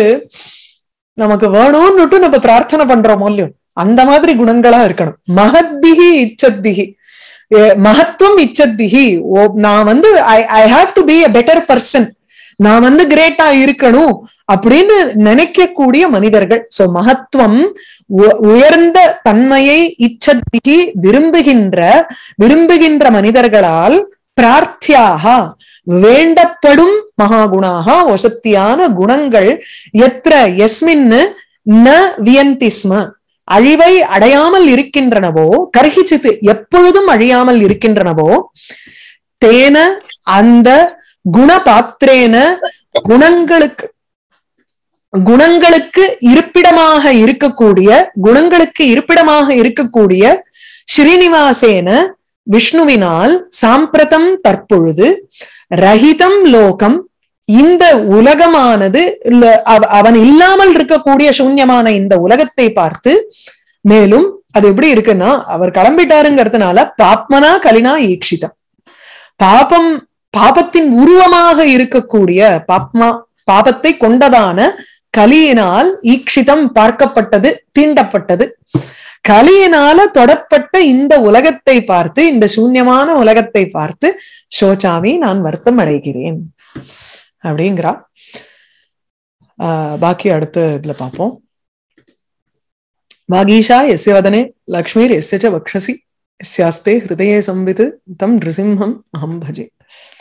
நமக்கு வேணும்னுட்டு நம்ம பிரார்த்தனை பண்றோம் இல்லையோ அந்த மாதிரி குணங்களா இருக்கணும் மகத்பிகி இச்சத்பிகி எ- மகத்துவம் இச்சத்பிகி ஓ நான் வந்து I I have to be a better person நான் வந்து கிரேட்டா இருக்கணும் அப்படின்னு நினைக்கக்கூடிய மனிதர்கள் சோ மகத்துவம் உ- உயர்ந்த தன்மையை இச்சத்திகி விரும்புகின்ற விரும்புகின்ற மனிதர்களால் பிரார்த்தியாக வேண்டப்படும் மகாகுணாக வசத்தியான குணங்கள் எத்திர எஸ்மின்னு ந வியந்தி ஸ்ம அழிவை அடையாமல் இருக்கின்றனவோ கர்ஹிச்சித்து எப்பொழுதும் அழியாமல் இருக்கின்றனவோ தேன அந்த குணபாத்திரேன குணங்களுக்கு குணங்களுக்கு இருப்பிடமாக இருக்கக்கூடிய குணங்களுக்கு இருப்பிடமாக இருக்கக்கூடிய ஸ்ரீனிவாசேன விஷ்ணுவினால் சாம்பிரதம் தற்பொழுது ரஹிதம் லோகம் இந்த உலகமானது இல்ல அவ- அவன் இல்லாமல் இருக்கக்கூடிய சூன்யமான இந்த உலகத்தை பார்த்து மேலும் அது எப்படி இருக்குன்னா அவர் கிளம்பிட்டாருங்கிறதுனால பாப்மனா கலினா ஈக்ஷிதம் பாபம் பாபத்தின் உருவமாக இருக்கக்கூடிய பாப்மா பாபத்தை கொண்டதான கலியினால் ஈக்ஷிதம் பார்க்கப்பட்டது தீண்டப்பட்டது கலியினால தொடப்பட்ட இந்த உலகத்தை பார்த்து இந்த சூன்யமான உலகத்தை பார்த்து சோச்சாமி நான் வருத்தம் அடைகிறேன் அப்படிங்கிறா ஆஹ் பாக்கி அடுத்த இதுல பார்ப்போம் வாகீஷா எஸ்ய வதனே லக்ஷ்மீர் எஸ்ய ச வக்ஷசி எஸ்யாஸ்தே ஹிருதயே சம்வித் தம் நிருசிம்ஹம் அஹம் பஜே